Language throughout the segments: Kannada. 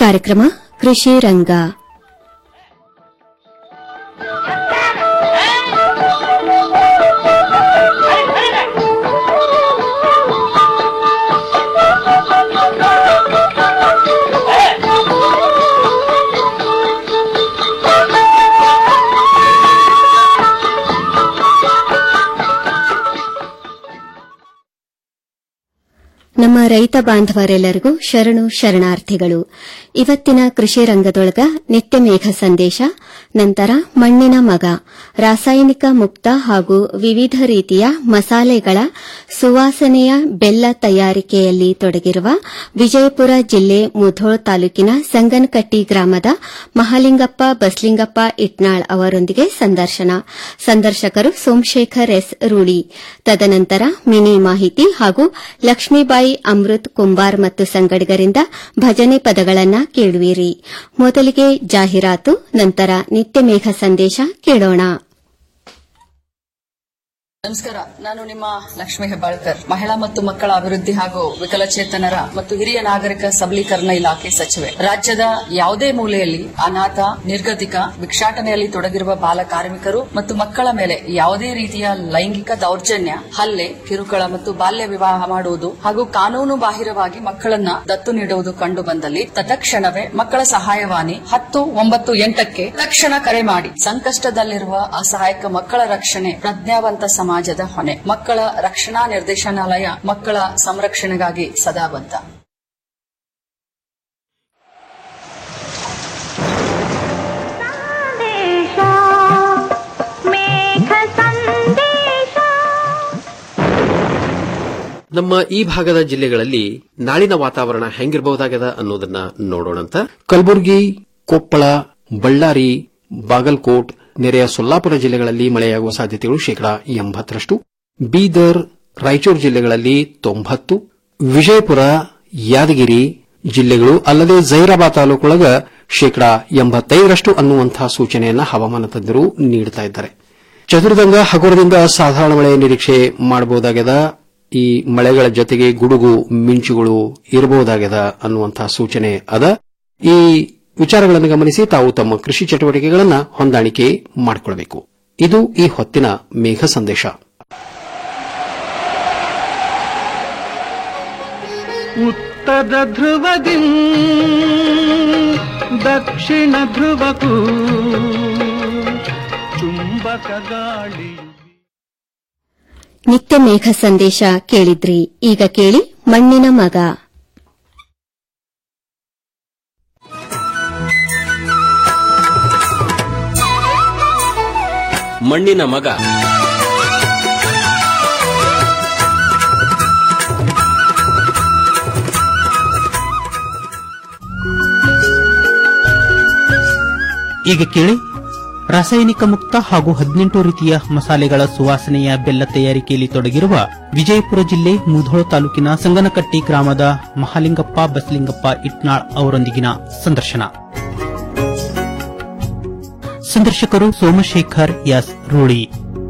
ಕಾರ್ಯಕ್ರಮ ಕೃಷಿ ರಂಗ ನಮ್ಮ ರೈತ ಬಾಂಧವರೆಲ್ಲರಿಗೂ ಶರಣು ಶರಣಾರ್ಥಿಗಳು ಇವತ್ತಿನ ಕೃಷಿ ರಂಗದೊಳಗ ನಿತ್ಯ ಮೇಘ ಸಂದೇಶ ನಂತರ ಮಣ್ಣಿನ ಮಗ ರಾಸಾಯನಿಕ ಮುಕ್ತ ಹಾಗೂ ವಿವಿಧ ರೀತಿಯ ಮಸಾಲೆಗಳ ಸುವಾಸನೆಯ ಬೆಲ್ಲ ತಯಾರಿಕೆಯಲ್ಲಿ ತೊಡಗಿರುವ ವಿಜಯಪುರ ಜಿಲ್ಲೆ ಮುಧೋಳ್ ತಾಲೂಕಿನ ಸಂಗನಕಟ್ಟಿ ಗ್ರಾಮದ ಮಹಾಲಿಂಗಪ್ಪ ಬಸ್ಲಿಂಗಪ್ಪ ಇಟ್ನಾಳ್ ಅವರೊಂದಿಗೆ ಸಂದರ್ಶನ ಸಂದರ್ಶಕರು ಸೋಮಶೇಖರ್ ಎಸ್ ರೂಳಿ ತದನಂತರ ಮಿನಿ ಮಾಹಿತಿ ಹಾಗೂ ಲಕ್ಷ್ಮೀಬಾಯಿ ಅಮೃತ್ ಕುಂಬಾರ್ ಮತ್ತು ಸಂಗಡಿಗರಿಂದ ಭಜನೆ ಪದಗಳನ್ನ ಕೇಳುವಿರಿ ಮೊದಲಿಗೆ ಜಾಹೀರಾತು ನಂತರ ನಿತ್ಯ ಮೇಘ ಸಂದೇಶ ಕೇಳೋಣ ನಮಸ್ಕಾರ ನಾನು ನಿಮ್ಮ ಲಕ್ಷ್ಮೀ ಹೆಬ್ಬಾಳ್ಕರ್ ಮಹಿಳಾ ಮತ್ತು ಮಕ್ಕಳ ಅಭಿವೃದ್ಧಿ ಹಾಗೂ ವಿಕಲಚೇತನರ ಮತ್ತು ಹಿರಿಯ ನಾಗರಿಕ ಸಬಲೀಕರಣ ಇಲಾಖೆ ಸಚಿವೆ ರಾಜ್ಯದ ಯಾವುದೇ ಮೂಲೆಯಲ್ಲಿ ಅನಾಥ ನಿರ್ಗತಿಕ ಭಿಕ್ಷಾಟನೆಯಲ್ಲಿ ತೊಡಗಿರುವ ಬಾಲ ಕಾರ್ಮಿಕರು ಮತ್ತು ಮಕ್ಕಳ ಮೇಲೆ ಯಾವುದೇ ರೀತಿಯ ಲೈಂಗಿಕ ದೌರ್ಜನ್ಯ ಹಲ್ಲೆ ಕಿರುಕುಳ ಮತ್ತು ಬಾಲ್ಯ ವಿವಾಹ ಮಾಡುವುದು ಹಾಗೂ ಕಾನೂನು ಬಾಹಿರವಾಗಿ ಮಕ್ಕಳನ್ನ ದತ್ತು ನೀಡುವುದು ಕಂಡು ಬಂದಲ್ಲಿ ತತ್ಕ್ಷಣವೇ ಮಕ್ಕಳ ಸಹಾಯವಾಣಿ ಹತ್ತು ಒಂಬತ್ತು ಎಂಟಕ್ಕೆ ತಕ್ಷಣ ಕರೆ ಮಾಡಿ ಸಂಕಷ್ಟದಲ್ಲಿರುವ ಅಸಹಾಯಕ ಮಕ್ಕಳ ರಕ್ಷಣೆ ಪ್ರಜ್ಞಾವಂತ ಸಮಾಜದ ಹೊಣೆ ಮಕ್ಕಳ ರಕ್ಷಣಾ ನಿರ್ದೇಶನಾಲಯ ಮಕ್ಕಳ ಸಂರಕ್ಷಣೆಗಾಗಿ ಸದಾ ಬದ್ಧ ಸಂದೇಶ ಮೇಘ ಸಂದೇಶ ನಮ್ಮ ಈ ಭಾಗದ ಜಿಲ್ಲೆಗಳಲ್ಲಿ ನಾಳಿನ ವಾತಾವರಣ ಹೆಂಗಿರಬಹುದಾಗದ ಅನ್ನೋದನ್ನ ನೋಡೋಣಂತ ಕಲಬುರಗಿ ಕೊಪ್ಪಳ ಬಳ್ಳಾರಿ ಬಾಗಲಕೋಟ್ ನೆರೆಯ ಸೊಲ್ಲಾಪುರ ಜಿಲ್ಲೆಗಳಲ್ಲಿ ಮಳೆಯಾಗುವ ಸಾಧ್ಯತೆಗಳು ಶೇಕಡಾ ಎಂಬತ್ತರಷ್ಟು ಬೀದರ್ ರಾಯಚೂರು ಜಿಲ್ಲೆಗಳಲ್ಲಿ ತೊಂಬತ್ತು ವಿಜಯಪುರ ಯಾದಗಿರಿ ಜಿಲ್ಲೆಗಳು ಅಲ್ಲದೆ ಜೈರಾಬಾದ್ ತಾಲೂಕೊಳಗ ಶೇಕಡಾ ಎಂಬತ್ತೈದರಷ್ಟು ಅನ್ನುವಂತಹ ಸೂಚನೆಯನ್ನ ಹವಾಮಾನ ತಜ್ಞರು ನೀಡುತ್ತಾ ಇದ್ದಾರೆ ಚದುರ್ದಂಗ ಹಗುರದಿಂದ ಸಾಧಾರಣ ಮಳೆ ನಿರೀಕ್ಷೆ ಮಾಡಬಹುದಾಗ್ಯದ ಈ ಮಳೆಗಳ ಜೊತೆಗೆ ಗುಡುಗು ಮಿಂಚುಗಳು ಇರಬಹುದಾಗ್ಯದ ಅನ್ನುವಂತಹ ಸೂಚನೆ ಅದ ಈ ವಿಚಾರಗಳನ್ನು ಗಮನಿಸಿ ತಾವು ತಮ್ಮ ಕೃಷಿ ಚಟುವಟಿಕೆಗಳನ್ನು ಹೊಂದಾಣಿಕೆ ಮಾಡಿಕೊಳ್ಳಬೇಕು ಇದು ಈ ಹೊತ್ತಿನ ಮೇಘ ಸಂದೇಶ ಉತ್ತರ ಧ್ರುವದಿ ದಕ್ಷಿಣ ಧ್ರುವಕ್ಕೂ ಚುಂಬಕ ಗಾಳಿಯು ನಿತ್ಯ ಮೇಘ ಸಂದೇಶ ಕೇಳಿದ್ರಿ ಈಗ ಕೇಳಿ ಮಣ್ಣಿನ ಮಗ ಮಣ್ಣಿನ ಮಗ ಈಗ ಕೇಳಿ ರಾಸಾಯನಿಕ ಮುಕ್ತ ಹಾಗೂ ಹದಿನೆಂಟು ರೀತಿಯ ಮಸಾಲೆಗಳ ಸುವಾಸನೆಯ ಬೆಲ್ಲ ತಯಾರಿಕೆಯಲ್ಲಿ ತೊಡಗಿರುವ ವಿಜಯಪುರ ಜಿಲ್ಲೆ ಮುಧೋಳ ತಾಲೂಕಿನ ಸಂಗನಕಟ್ಟಿ ಗ್ರಾಮದ ಮಹಾಲಿಂಗಪ್ಪ ಬಸಲಿಂಗಪ್ಪ ಇಟ್ನಾಳ್ ಅವರೊಂದಿಗಿನ ಸಂದರ್ಶನ ಸಂದರ್ಶಕರು ಸೋಮಶೇಖರ್ ಎಸ್ ರೂಳಿ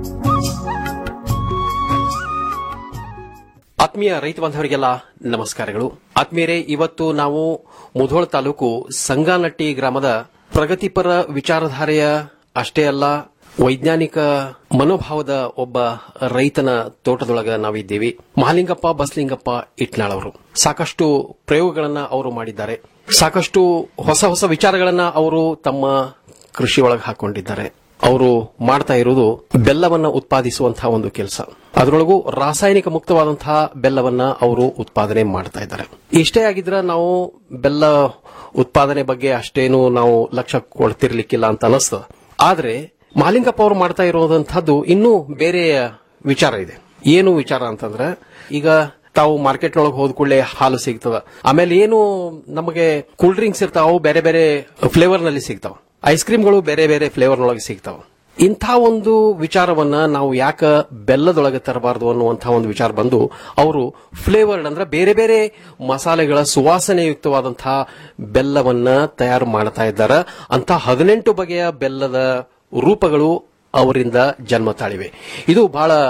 ಆತ್ಮೀಯ ರೈತ ಬಾಂಧವರಿಗೆಲ್ಲ ನಮಸ್ಕಾರಗಳು ಆತ್ಮೀಯರೇ ಇವತ್ತು ನಾವು ಮುಧೋಳ ತಾಲೂಕು ಸಂಗಾನಟ್ಟಿ ಗ್ರಾಮದ ಪ್ರಗತಿಪರ ವಿಚಾರಧಾರೆಯ ಅಷ್ಟೇ ಅಲ್ಲ ವೈಜ್ಞಾನಿಕ ಮನೋಭಾವದ ಒಬ್ಬ ರೈತನ ತೋಟದೊಳಗ ನಾವಿದ್ದೀವಿ ಮಹಾಲಿಂಗಪ್ಪ ಬಸಲಿಂಗಪ್ಪ ಇಟ್ನಾಳ್ ಅವರು ಸಾಕಷ್ಟು ಪ್ರಯೋಗಗಳನ್ನ ಅವರು ಮಾಡಿದ್ದಾರೆ ಸಾಕಷ್ಟು ಹೊಸ ಹೊಸ ವಿಚಾರಗಳನ್ನ ಅವರು ತಮ್ಮ ಕೃಷಿ ಒಳಗೆ ಹಾಕೊಂಡಿದ್ದಾರೆ ಅವರು ಮಾಡ್ತಾ ಇರುವುದು ಬೆಲ್ಲವನ್ನ ಉತ್ಪಾದಿಸುವಂತಹ ಒಂದು ಕೆಲಸ ಅದರೊಳಗೂ ರಾಸಾಯನಿಕ ಮುಕ್ತವಾದಂತಹ ಬೆಲ್ಲವನ್ನ ಅವರು ಉತ್ಪಾದನೆ ಮಾಡ್ತಾ ಇದ್ದಾರೆ ಇಷ್ಟೇ ಆಗಿದ್ರ ನಾವು ಬೆಲ್ಲ ಉತ್ಪಾದನೆ ಬಗ್ಗೆ ಅಷ್ಟೇನು ನಾವು ಲಕ್ಷ್ಯ ಕೊಡ್ತಿರ್ಲಿಕ್ಕಿಲ್ಲ ಅಂತ ಅನಿಸ್ತದ ಆದ್ರೆ ಮಾಲಿಂಗಪ್ಪ ಅವರು ಮಾಡ್ತಾ ಇರೋದಂತಹದ್ದು ಇನ್ನೂ ಬೇರೆ ವಿಚಾರ ಇದೆ ಏನು ವಿಚಾರ ಅಂತಂದ್ರೆ ಈಗ ತಾವು ಮಾರ್ಕೆಟ್ ಒಳಗೆ ಹೋದ ಕೂಡಲೇ ಹಾಲು ಸಿಗ್ತದ ಆಮೇಲೆ ಏನು ನಮಗೆ ಕೂಲ್ ಡ್ರಿಂಕ್ಸ್ ಇರ್ತಾವ ಅವು ಬೇರೆ ಬೇರೆ ಫ್ಲೇವರ್ ನಲ್ಲಿ ಸಿಗ್ತಾವ ಐಸ್ ಕ್ರೀಮ್ಗಳು ಬೇರೆ ಬೇರೆ ಫ್ಲೇವರ್ ನೊಳಗೆ ಸಿಗ್ತಾವ ಇಂಥ ಒಂದು ವಿಚಾರವನ್ನ ನಾವು ಯಾಕ ಬೆಲ್ಲದೊಳಗೆ ತರಬಾರದು ಅನ್ನುವಂತಹ ಒಂದು ವಿಚಾರ ಬಂದು ಅವರು ಫ್ಲೇವರ್ಡ್ ಅಂದ್ರೆ ಬೇರೆ ಬೇರೆ ಮಸಾಲೆಗಳ ಸುವಾಸನೆಯುಕ್ತವಾದಂತಹ ಬೆಲ್ಲವನ್ನ ತಯಾರು ಮಾಡ್ತಾ ಇದ್ದಾರೆ ಅಂತ ಹದಿನೆಂಟು ಬಗೆಯ ಬೆಲ್ಲದ ರೂಪಗಳು ಅವರಿಂದ ಜನ್ಮ ತಾಳಿವೆ ಇದು ಬಹಳ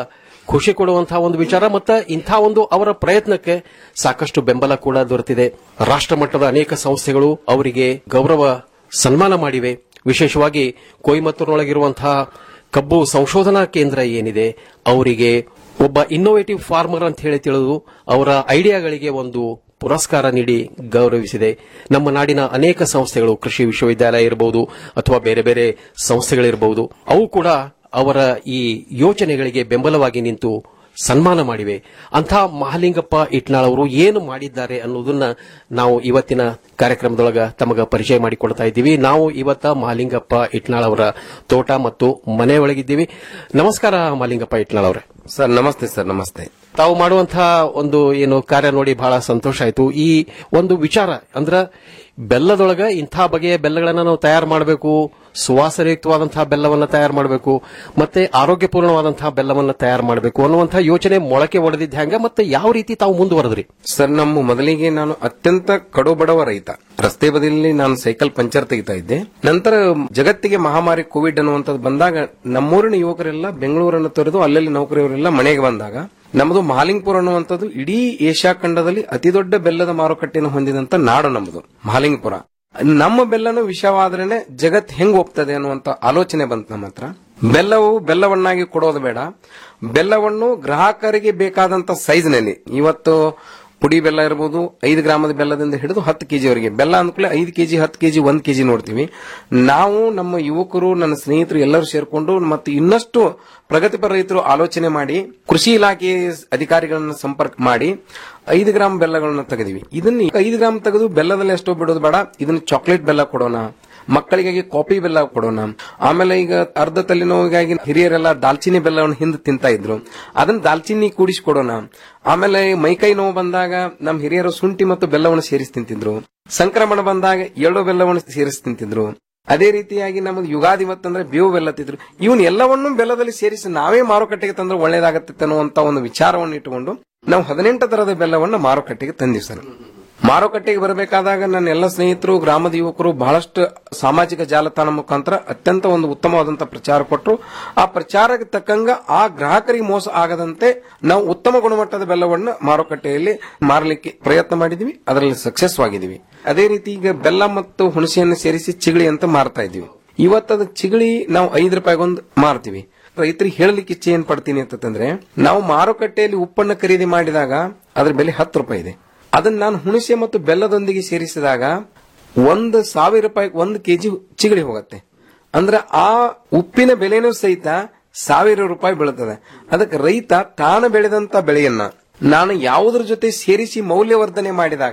ಖುಷಿ ಕೊಡುವಂತಹ ಒಂದು ವಿಚಾರ ಮತ್ತು ಇಂಥ ಒಂದು ಅವರ ಪ್ರಯತ್ನಕ್ಕೆ ಸಾಕಷ್ಟು ಬೆಂಬಲ ಕೂಡ ದೊರೆತಿದೆ ರಾಷ್ಟ್ರ ಮಟ್ಟದ ಅನೇಕ ಸಂಸ್ಥೆಗಳು ಅವರಿಗೆ ಗೌರವ ಸನ್ಮಾನ ಮಾಡಿವೆ ವಿಶೇಷವಾಗಿ ಕೊಯಮತ್ತೂರಿನೊಳಗಿರುವಂತಹ ಕಬ್ಬು ಸಂಶೋಧನಾ ಕೇಂದ್ರ ಏನಿದೆ ಅವರಿಗೆ ಒಬ್ಬ ಇನ್ನೋವೇಟಿವ್ ಫಾರ್ಮರ್ ಅಂತ ಹೇಳಿ ತಿಳಿದು ಅವರ ಐಡಿಯಾಗಳಿಗೆ ಒಂದು ಪುರಸ್ಕಾರ ನೀಡಿ ಗೌರವಿಸಿದೆ ನಮ್ಮ ನಾಡಿನ ಅನೇಕ ಸಂಸ್ಥೆಗಳು ಕೃಷಿ ವಿಶ್ವವಿದ್ಯಾಲಯ ಇರಬಹುದು ಅಥವಾ ಬೇರೆ ಬೇರೆ ಸಂಸ್ಥೆಗಳಿರಬಹುದು ಅವು ಕೂಡ ಅವರ ಈ ಯೋಚನೆಗಳಿಗೆ ಬೆಂಬಲವಾಗಿ ನಿಂತು ಸನ್ಮಾನ ಮಾಡಿವೆ ಅಂಥ ಮಹಾಲಿಂಗಪ್ಪ ಇಟ್ನಾಳ್ ಅವರು ಏನು ಮಾಡಿದ್ದಾರೆ ಅನ್ನೋದನ್ನ ನಾವು ಇವತ್ತಿನ ಕಾರ್ಯಕ್ರಮದೊಳಗ ತಮಗ ಪರಿಚಯ ಮಾಡಿಕೊಡ್ತಾ ಇದ್ದೀವಿ ನಾವು ಇವತ್ತ ಮಹಾಲಿಂಗಪ್ಪ ಇಟ್ನಾಳ್ ಅವರ ತೋಟ ಮತ್ತು ಮನೆ ಒಳಗಿದ್ದೀವಿ ನಮಸ್ಕಾರ ಮಹಾಲಿಂಗಪ್ಪ ಇಟ್ನಾಳ್ ಅವರೇ ಸರ್ ನಮಸ್ತೆ ಸರ್ ನಮಸ್ತೆ ತಾವು ಮಾಡುವಂತಹ ಒಂದು ಏನು ಕಾರ್ಯ ನೋಡಿ ಬಹಳ ಸಂತೋಷ ಆಯಿತು ಈ ಒಂದು ವಿಚಾರ ಅಂದ್ರ ಬೆಲ್ಲದೊಳಗ ಇಂಥ ಬಗೆಯ ಬೆಲ್ಲಗಳನ್ನ ನಾವು ತಯಾರು ಮಾಡಬೇಕು ಸುವಾಸನಯುಕ್ತವಾದಂತಹ ಬೆಲ್ಲವನ್ನ ತಯಾರು ಮಾಡಬೇಕು ಮತ್ತೆ ಆರೋಗ್ಯಪೂರ್ಣವಾದಂತಹ ಬೆಲ್ಲವನ್ನ ತಯಾರು ಮಾಡಬೇಕು ಅನ್ನುವಂತಹ ಯೋಚನೆ ಮೊಳಕೆ ಒಡೆದಿದ್ದ ಹೆಂಗ ಮತ್ತೆ ಯಾವ ರೀತಿ ತಾವು ಮುಂದುವರೆದ್ರಿ ಸರ್ ನಮ್ಮ ಮೊದಲಿಗೆ ನಾನು ಅತ್ಯಂತ ಕಡು ಬಡವ ರೈತ ರಸ್ತೆ ಬದಿಯಲ್ಲಿ ನಾನು ಸೈಕಲ್ ಪಂಚರ್ ತೆಗಿತಾ ಇದ್ದೆ ನಂತರ ಜಗತ್ತಿಗೆ ಮಹಾಮಾರಿ ಕೋವಿಡ್ ಅನ್ನುವಂಥದ್ದು ಬಂದಾಗ ನಮ್ಮೂರಿನ ಯುವಕರೆಲ್ಲ ಬೆಂಗಳೂರನ್ನು ತೊರೆದು ಅಲ್ಲಲ್ಲಿ ನೌಕರಿಯವರೆಲ್ಲ ಮನೆಗೆ ಬಂದಾಗ ನಮ್ಮದು ಮಹಾಲಿಂಗ್ಪುರ ಅನ್ನುವಂಥದ್ದು ಇಡೀ ಏಷ್ಯಾ ಖಂಡದಲ್ಲಿ ಅತಿ ದೊಡ್ಡ ಬೆಲ್ಲದ ಮಾರುಕಟ್ಟೆಯನ್ನು ಹೊಂದಿದಂತ ನಾಡು ನಮ್ಮದು ಮಹಾಲಿಂಗ್ಪುರ ನಮ್ಮ ಬೆಲ್ಲನು ವಿಷವಾದ್ರೇನೆ ಜಗತ್ ಹೆಂಗ್ ಒಪ್ತದೆ ಅನ್ನುವಂತ ಆಲೋಚನೆ ಬಂತು ನಮ್ಮ ಹತ್ರ ಬೆಲ್ಲವು ಬೆಲ್ಲವನ್ನಾಗಿ ಕೊಡೋದು ಬೇಡ ಬೆಲ್ಲವನ್ನು ಗ್ರಾಹಕರಿಗೆ ಬೇಕಾದಂತ ಸೈಜ್ನಲ್ಲಿ ಇವತ್ತು ಪುಡಿ ಬೆಲ್ಲ ಇರಬಹುದು ಐದು ಗ್ರಾಮದ ಬೆಲ್ಲದಿಂದ ಹಿಡಿದು ಹತ್ತು ಕೆಜಿವರೆಗೆ ಬೆಲ್ಲ ಅಂದ್ಕೂಲೆ ಐದು ಕೆಜಿ ಹತ್ತು ಕೆಜಿ ಒಂದ್ ಕೆಜಿ ನೋಡ್ತೀವಿ ನಾವು ನಮ್ಮ ಯುವಕರು ನನ್ನ ಸ್ನೇಹಿತರು ಎಲ್ಲರೂ ಸೇರ್ಕೊಂಡು ಮತ್ತು ಇನ್ನಷ್ಟು ಪ್ರಗತಿಪರ ರೈತರು ಆಲೋಚನೆ ಮಾಡಿ ಕೃಷಿ ಇಲಾಖೆ ಅಧಿಕಾರಿಗಳನ್ನ ಸಂಪರ್ಕ ಮಾಡಿ ಐದು ಗ್ರಾಮ್ ಬೆಲ್ಲಗಳನ್ನ ತೆಗೆದಿವಿ ಇದನ್ನ ಐದು ಗ್ರಾಮ್ ತೆಗೆದು ಬೆಲ್ಲದಲ್ಲಿ ಎಷ್ಟೋ ಬಿಡೋದು ಬೇಡ ಇದನ್ನ ಚಾಕ್ಲೇಟ್ ಬೆಲ್ಲ ಕೊಡೋಣ ಮಕ್ಕಳಿಗಾಗಿ ಕಾಫಿ ಬೆಲ್ಲ ಕೊಡೋಣ ಆಮೇಲೆ ಈಗ ಅರ್ಧ ತಲೆನೋವಿಗಾಗಿ ಹಿರಿಯರೆಲ್ಲ ದಾಲ್ಚಿನ್ನಿ ಬೆಲ್ಲವನ್ನು ಹಿಂದೆ ತಿಂತಾ ಇದ್ರು ಅದನ್ನ ದಾಲ್ಚಿನ್ನಿ ಕೂಡಿಸಿ ಕೊಡೋಣ ಆಮೇಲೆ ಮೈಕೈ ನೋವು ಬಂದಾಗ ನಮ್ಮ ಹಿರಿಯರು ಶುಂಠಿ ಮತ್ತು ಬೆಲ್ಲವನ್ನು ಸೇರಿಸಿ ತಿಂತಿದ್ರು ಸಂಕ್ರಮಣ ಬಂದಾಗ ಎಳ್ಳು ಬೆಲ್ಲವನ್ನು ಸೇರಿಸಿ ತಿಂತಿದ್ರು ಅದೇ ರೀತಿಯಾಗಿ ನಮಗೆ ಯುಗಾದಿ ಮತ್ತಂದ್ರೆ ಬೇವು ಬೆಲ್ಲ ತಿದ್ರು ಇವನ್ ಎಲ್ಲವನ್ನೂ ಬೆಲ್ಲದಲ್ಲಿ ಸೇರಿಸಿ ನಾವೇ ಮಾರುಕಟ್ಟೆಗೆ ತಂದ್ರೆ ಒಳ್ಳೇದಾಗತ್ತೆ ಅನ್ನುವಂತ ಒಂದು ವಿಚಾರವನ್ನು ಇಟ್ಟುಕೊಂಡು ನಾವು ಹದಿನೆಂಟು ತರದ ಬೆಲ್ಲವನ್ನು ಮಾರುಕಟ್ಟೆಗೆ ತಂದಿವಿ ಸರ್ ಮಾರುಕಟ್ಟೆಗೆ ಬರಬೇಕಾದಾಗ ನನ್ನ ಎಲ್ಲ ಸ್ನೇಹಿತರು ಗ್ರಾಮದ ಯುವಕರು ಬಹಳಷ್ಟು ಸಾಮಾಜಿಕ ಜಾಲತಾಣ ಮುಖಾಂತರ ಅತ್ಯಂತ ಒಂದು ಉತ್ತಮವಾದಂತಹ ಪ್ರಚಾರ ಕೊಟ್ಟರು ಆ ಪ್ರಚಾರಕ್ಕೆ ತಕ್ಕಂಗ ಆ ಗ್ರಾಹಕರಿಗೆ ಮೋಸ ಆಗದಂತೆ ನಾವು ಉತ್ತಮ ಗುಣಮಟ್ಟದ ಬೆಲ್ಲವನ್ನು ಮಾರುಕಟ್ಟೆಯಲ್ಲಿ ಮಾರಲಿಕ್ಕೆ ಪ್ರಯತ್ನ ಮಾಡಿದ್ವಿ ಅದರಲ್ಲಿ ಸಕ್ಸಸ್ ಆಗಿದ್ದೀವಿ ಅದೇ ರೀತಿ ಈಗ ಬೆಲ್ಲ ಮತ್ತು ಹುಣಸೆಯನ್ನು ಸೇರಿಸಿ ಚಿಗಳಿ ಅಂತ ಮಾರ್ತಾ ಇದೀವಿ ಇವತ್ತದ ಚಿಗಳಿ ನಾವು ಐದು ರೂಪಾಯಿಗೊಂದು ಮಾರ್ತೀವಿ ರೈತರಿಗೆ ಹೇಳಲಿಕ್ಕೆ ಇಚ್ಛೆ ಏನ್ ಪಡ್ತೀನಿ ಅಂತಂದ್ರೆ ನಾವು ಮಾರುಕಟ್ಟೆಯಲ್ಲಿ ಉಪ್ಪನ್ನು ಖರೀದಿ ಮಾಡಿದಾಗ ಅದ್ರ ಬೆಲೆ ಹತ್ತು ರೂಪಾಯಿ ಇದೆ ಅದನ್ನ ನಾನು ಹುಣಸೆ ಮತ್ತು ಬೆಲ್ಲದೊಂದಿಗೆ ಸೇರಿಸಿದಾಗ ಒಂದು ಸಾವಿರ ರೂಪಾಯಿ ಒಂದು ಕೆಜಿ ಚಿಗಳಿ ಹೋಗುತ್ತೆ ಅಂದ್ರೆ ಆ ಉಪ್ಪಿನ ಬೆಲೆನೂ ಸಹಿತ ಸಾವಿರ ರೂಪಾಯಿ ಬೀಳುತ್ತದೆ ಅದಕ್ಕೆ ರೈತ ತಾನು ಬೆಳೆದಂತ ಬೆಳೆಯನ್ನ ನಾನು ಯಾವುದ್ರ ಜೊತೆ ಸೇರಿಸಿ ಮೌಲ್ಯವರ್ಧನೆ ಮಾಡಿದಾಗ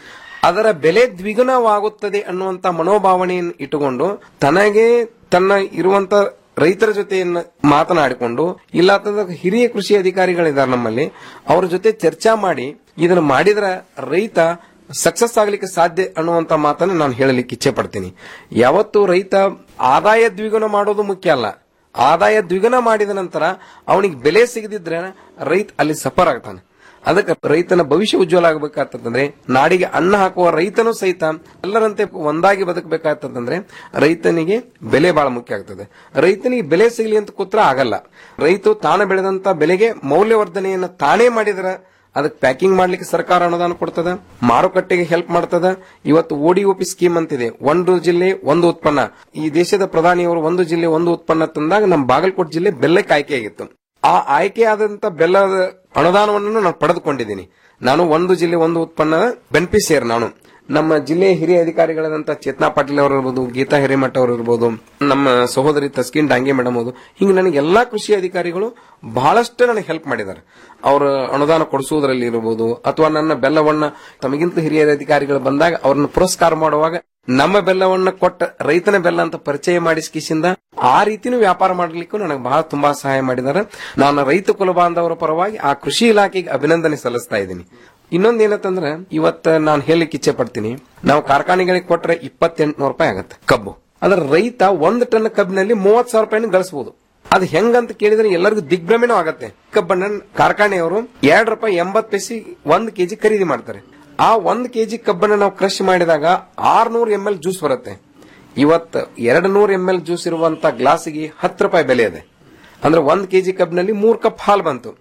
ಅದರ ಬೆಲೆ ದ್ವಿಗುಣವಾಗುತ್ತದೆ ಅನ್ನುವಂತ ಮನೋಭಾವನೆಯನ್ನು ಇಟ್ಟುಕೊಂಡು ತನಗೆ ತನ್ನ ಇರುವಂತ ರೈತರ ಜೊತೆಯನ್ನ ಮಾತನಾಡಿಕೊಂಡು ಇಲ್ಲ ಅಂತಂದ್ರೆ ಹಿರಿಯ ಕೃಷಿ ಅಧಿಕಾರಿಗಳಿದ್ದಾರೆ ನಮ್ಮಲ್ಲಿ ಅವ್ರ ಜೊತೆ ಚರ್ಚಾ ಮಾಡಿ ಇದನ್ನ ಮಾಡಿದ್ರ ರೈತ ಸಕ್ಸಸ್ ಆಗ್ಲಿಕ್ಕೆ ಸಾಧ್ಯ ಅನ್ನುವಂತ ಮಾತನ್ನ ನಾನು ಹೇಳಲಿಕ್ಕೆ ಇಚ್ಛೆ ಪಡ್ತೀನಿ ಯಾವತ್ತು ರೈತ ಆದಾಯ ದ್ವಿಗುಣ ಮಾಡೋದು ಮುಖ್ಯ ಅಲ್ಲ ಆದಾಯ ದ್ವಿಗುಣ ಮಾಡಿದ ನಂತರ ಅವನಿಗೆ ಬೆಲೆ ಸಿಗದಿದ್ರೆ ರೈತ ಅಲ್ಲಿ ಸಫರ್ ಆಗ್ತಾನೆ ಅದಕ್ಕೆ ರೈತನ ಭವಿಷ್ಯ ಉಜ್ವಲ ಆಗಬೇಕಾಗ್ತದಂದ್ರೆ ನಾಡಿಗೆ ಅನ್ನ ಹಾಕುವ ರೈತನು ಸಹಿತ ಎಲ್ಲರಂತೆ ಒಂದಾಗಿ ಬದುಕಬೇಕಾಗ್ತದಂದ್ರೆ ರೈತನಿಗೆ ಬೆಲೆ ಬಹಳ ಮುಖ್ಯ ಆಗ್ತದೆ ರೈತನಿಗೆ ಬೆಲೆ ಸಿಗಲಿ ಅಂತ ಕೂತ್ರ ಆಗಲ್ಲ ರೈತ ತಾನು ಬೆಳೆದಂತ ಬೆಲೆಗೆ ಮೌಲ್ಯವರ್ಧನೆಯನ್ನ ತಾನೇ ಮಾಡಿದ್ರೆ ಅದಕ್ಕೆ ಪ್ಯಾಕಿಂಗ್ ಮಾಡ್ಲಿಕ್ಕೆ ಸರ್ಕಾರ ಅನುದಾನ ಕೊಡ್ತದ ಮಾರುಕಟ್ಟೆಗೆ ಹೆಲ್ಪ್ ಮಾಡ್ತದ ಇವತ್ತು ಓಡಿಒಪಿ ಸ್ಕೀಮ್ ಅಂತಿದೆ ಒಂದು ಜಿಲ್ಲೆ ಒಂದು ಉತ್ಪನ್ನ ಈ ದೇಶದ ಪ್ರಧಾನಿಯವರು ಒಂದು ಜಿಲ್ಲೆ ಒಂದು ಉತ್ಪನ್ನ ತಂದಾಗ ನಮ್ಮ ಬಾಗಲಕೋಟೆ ಜಿಲ್ಲೆ ಬೆಲ್ಲಕ್ಕೆ ಆಯ್ಕೆಯಾಗಿತ್ತು ಆ ಆಯ್ಕೆಯಾದಂತ ಬೆಲ್ಲದ ಅನುದಾನವನ್ನು ನಾನು ಪಡೆದುಕೊಂಡಿದ್ದೀನಿ ನಾನು ಒಂದು ಜಿಲ್ಲೆ ಒಂದು ಉತ್ಪನ್ನದ ಬೆನಿಫಿಷಿಯರ್ ನಾನು ನಮ್ಮ ಜಿಲ್ಲೆಯ ಹಿರಿಯ ಅಧಿಕಾರಿಗಳಾದಂತ ಚೇತನಾ ಪಾಟೀಲ್ ಅವರು ಇರ್ಬೋದು ಗೀತಾ ಹಿರೇಮಠ ಅವರು ಇರ್ಬೋದು ನಮ್ಮ ಸಹೋದರಿ ತಸ್ಕಿನ್ ಡಾಂಗೆ ಮೇಡಮ್ ಅವರು ಹಿಂಗೆ ನನಗೆ ಎಲ್ಲಾ ಕೃಷಿ ಅಧಿಕಾರಿಗಳು ಬಹಳಷ್ಟು ನನಗೆ ಹೆಲ್ಪ್ ಮಾಡಿದ್ದಾರೆ ಅವರ ಅನುದಾನ ಕೊಡಿಸುವುದರಲ್ಲಿ ಇರಬಹುದು ಅಥವಾ ನನ್ನ ಬೆಲ್ಲವನ್ನ ತಮಗಿಂತ ಹಿರಿಯ ಅಧಿಕಾರಿಗಳು ಬಂದಾಗ ಅವ್ರನ್ನ ಪುರಸ್ಕಾರ ಮಾಡುವಾಗ ನಮ್ಮ ಬೆಲ್ಲವನ್ನ ಕೊಟ್ಟ ರೈತನ ಬೆಲ್ಲ ಅಂತ ಪರಿಚಯ ಮಾಡಿಸ್ಕಿಸಿಂದ ಆ ರೀತಿನೂ ವ್ಯಾಪಾರ ಮಾಡಲಿಕ್ಕೂ ನನಗೆ ಬಹಳ ತುಂಬಾ ಸಹಾಯ ಮಾಡಿದ್ದಾರೆ ನಾನು ರೈತ ಕುಲ ಬಾಂಧವರ ಪರವಾಗಿ ಆ ಕೃಷಿ ಇಲಾಖೆಗೆ ಅಭಿನಂದನೆ ಸಲ್ಲಿಸ್ತಾ ಇದ್ದೀನಿ ಇನ್ನೊಂದ್ ಏನಂತಂದ್ರೆ ಇವತ್ತ ನಾನು ಹೇಳಲಿಕ್ಕೆ ಇಚ್ಛೆ ಪಡ್ತೀನಿ ನಾವು ಕಾರ್ಖಾನೆಗಳಿಗೆ ಕೊಟ್ರೆ ಇಪ್ಪತ್ತೆಂಟುನೂರು ರೂಪಾಯಿ ಆಗತ್ತೆ ಕಬ್ಬು ಅದ್ರ ರೈತ ಒಂದು ಟನ್ ಕಬ್ಬಿನಲ್ಲಿ ಮೂವತ್ ಸಾವಿರ ರೂಪಾಯಿನ ಗಳಿಸಬಹುದು ಅದು ಹೆಂಗಂತ ಕೇಳಿದ್ರೆ ಎಲ್ಲರಿಗೂ ದಿಗ್ಭ್ರಮೆನೂ ಆಗತ್ತೆ ಕಬ್ಬನ್ನ ಕಾರ್ಖಾನೆಯವರು ಎರಡ್ ರೂಪಾಯಿ ಎಂಬತ್ ಪೈಸಿ ಒಂದ್ ಕೆಜಿ ಖರೀದಿ ಮಾಡ್ತಾರೆ ಆ ಒಂದ್ ಕೆಜಿ ಕಬ್ಬನ್ನ ನಾವು ಕ್ರಶ್ ಮಾಡಿದಾಗ ಆರ್ನೂರು ಎಂ ಎಲ್ ಜ್ಯೂಸ್ ಬರುತ್ತೆ ಇವತ್ತು ಎರಡು ನೂರು ಎಂ ಎಲ್ ಜ್ಯೂಸ್ ಇರುವಂತ ಗ್ಲಾಸಿಗೆ ಹತ್ತು ರೂಪಾಯಿ ಬೆಲೆ ಇದೆ ಅಂದ್ರೆ ಒಂದ್ ಕೆಜಿ ಕಬ್ನಲ್ಲಿ ಮೂರ್ ಕಪ್ ಹಾಲು ಬಂತು